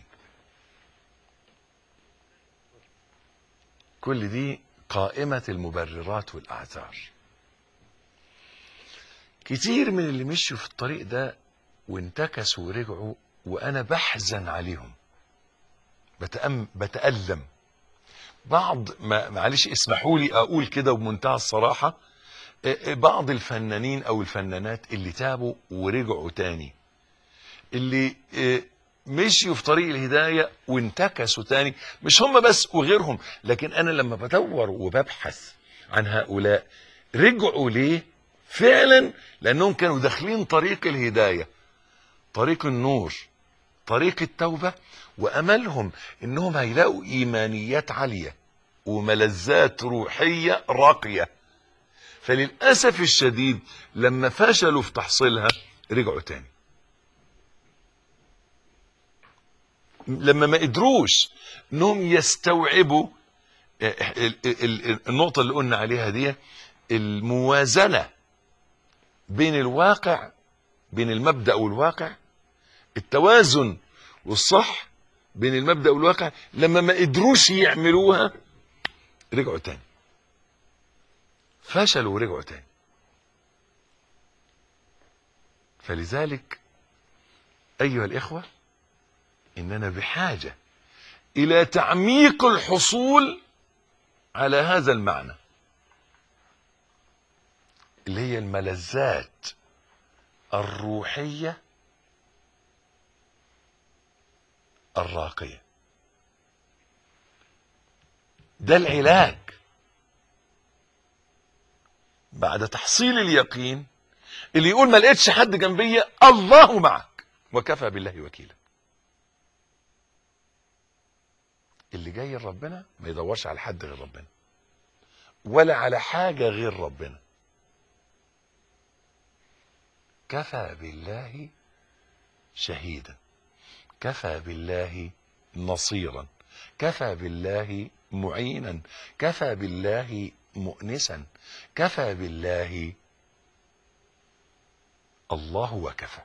كل دي قائمة المبررات والأعذار كتير من اللي مشوا في الطريق ده وانتكسوا ورجعوا وأنا بحزن عليهم بتأم بتألم بعض ما معلش اسمحوا لي أقول كده بمنتهى الصراحة بعض الفنانين أو الفنانات اللي تابوا ورجعوا تاني اللي مشيوا في طريق الهداية وانتكسوا تاني مش هم بس وغيرهم لكن أنا لما بدور وببحث عن هؤلاء رجعوا ليه فعلا لأنهم كانوا داخلين طريق الهداية طريق النور طريق التوبة وأملهم إنهم هيلاقوا إيمانيات عالية وملذات روحية راقية فللأسف الشديد لما فشلوا في تحصيلها رجعوا تاني لما ما قدروش انهم يستوعبوا النقطة اللي قلنا عليها دي الموازنة بين الواقع بين المبدأ والواقع التوازن والصح بين المبدأ والواقع لما ما قدروش يعملوها رجعوا تاني فشلوا ورجعوا تاني فلذلك أيها الإخوة إننا بحاجة إلى تعميق الحصول على هذا المعنى اللي هي الملذات الروحية الراقية ده العلاج بعد تحصيل اليقين اللي يقول ما لقيتش حد جنبي الله معك وكفى بالله وكيلا اللي جاي لربنا ما يدورش على حد غير ربنا ولا على حاجة غير ربنا كفى بالله شهيدا كفى بالله نصيرا كفى بالله معينا كفى بالله مؤنسا كفى بالله الله وكفى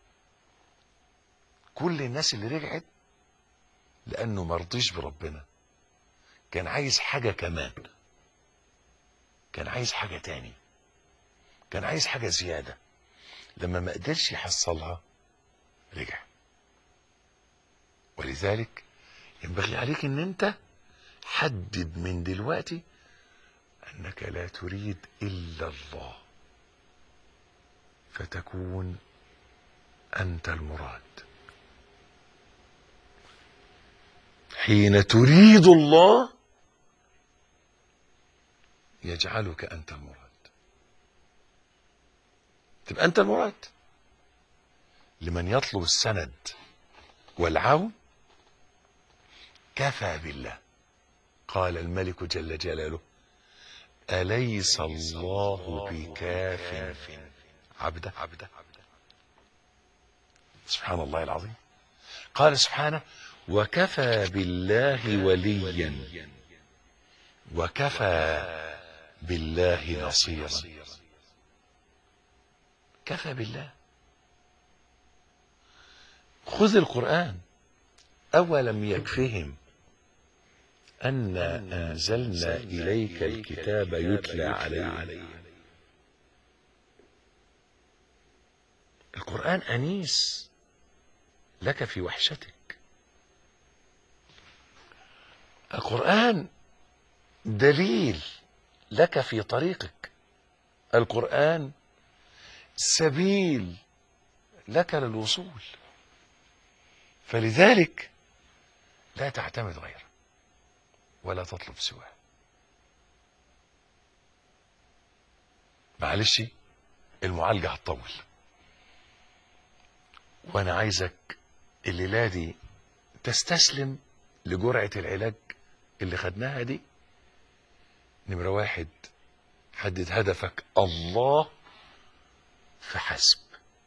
كل الناس اللي رجعت لانه مرضيش بربنا كان عايز حاجة كمان كان عايز حاجة تاني كان عايز حاجة زيادة لما ما قدرش يحصلها رجع ولذلك ينبغي عليك ان انت حدد من دلوقتي انك لا تريد الا الله فتكون انت المراد حين تريد الله يجعلك انت المراد تبقى انت المراد لمن يطلب السند والعون كفى بالله قال الملك جل جلاله أليس الله بكاف عبده عبده سبحان الله العظيم قال سبحانه وكفى بالله وليا وكفى بالله نصيرا كفى بالله خذ القرآن أولم يكفهم أنا أنزلنا إليك الكتاب يتلى عليهم القرآن أنيس لك في وحشتك القرآن دليل لك في طريقك القرآن سبيل لك للوصول فلذلك لا تعتمد غيره ولا تطلب سواه معلش المعالجة هتطول وانا عايزك الليلة دي تستسلم لجرعة العلاج اللي خدناها دي نمرة واحد حدد هدفك الله فحسب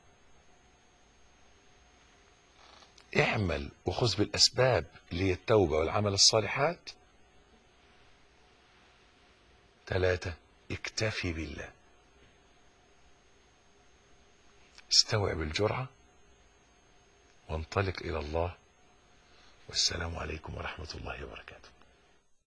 اعمل وخذ بالأسباب اللي هي التوبة والعمل الصالحات ثلاثة اكتفي بالله استوعب الجرعة وانطلق إلى الله والسلام عليكم ورحمة الله وبركاته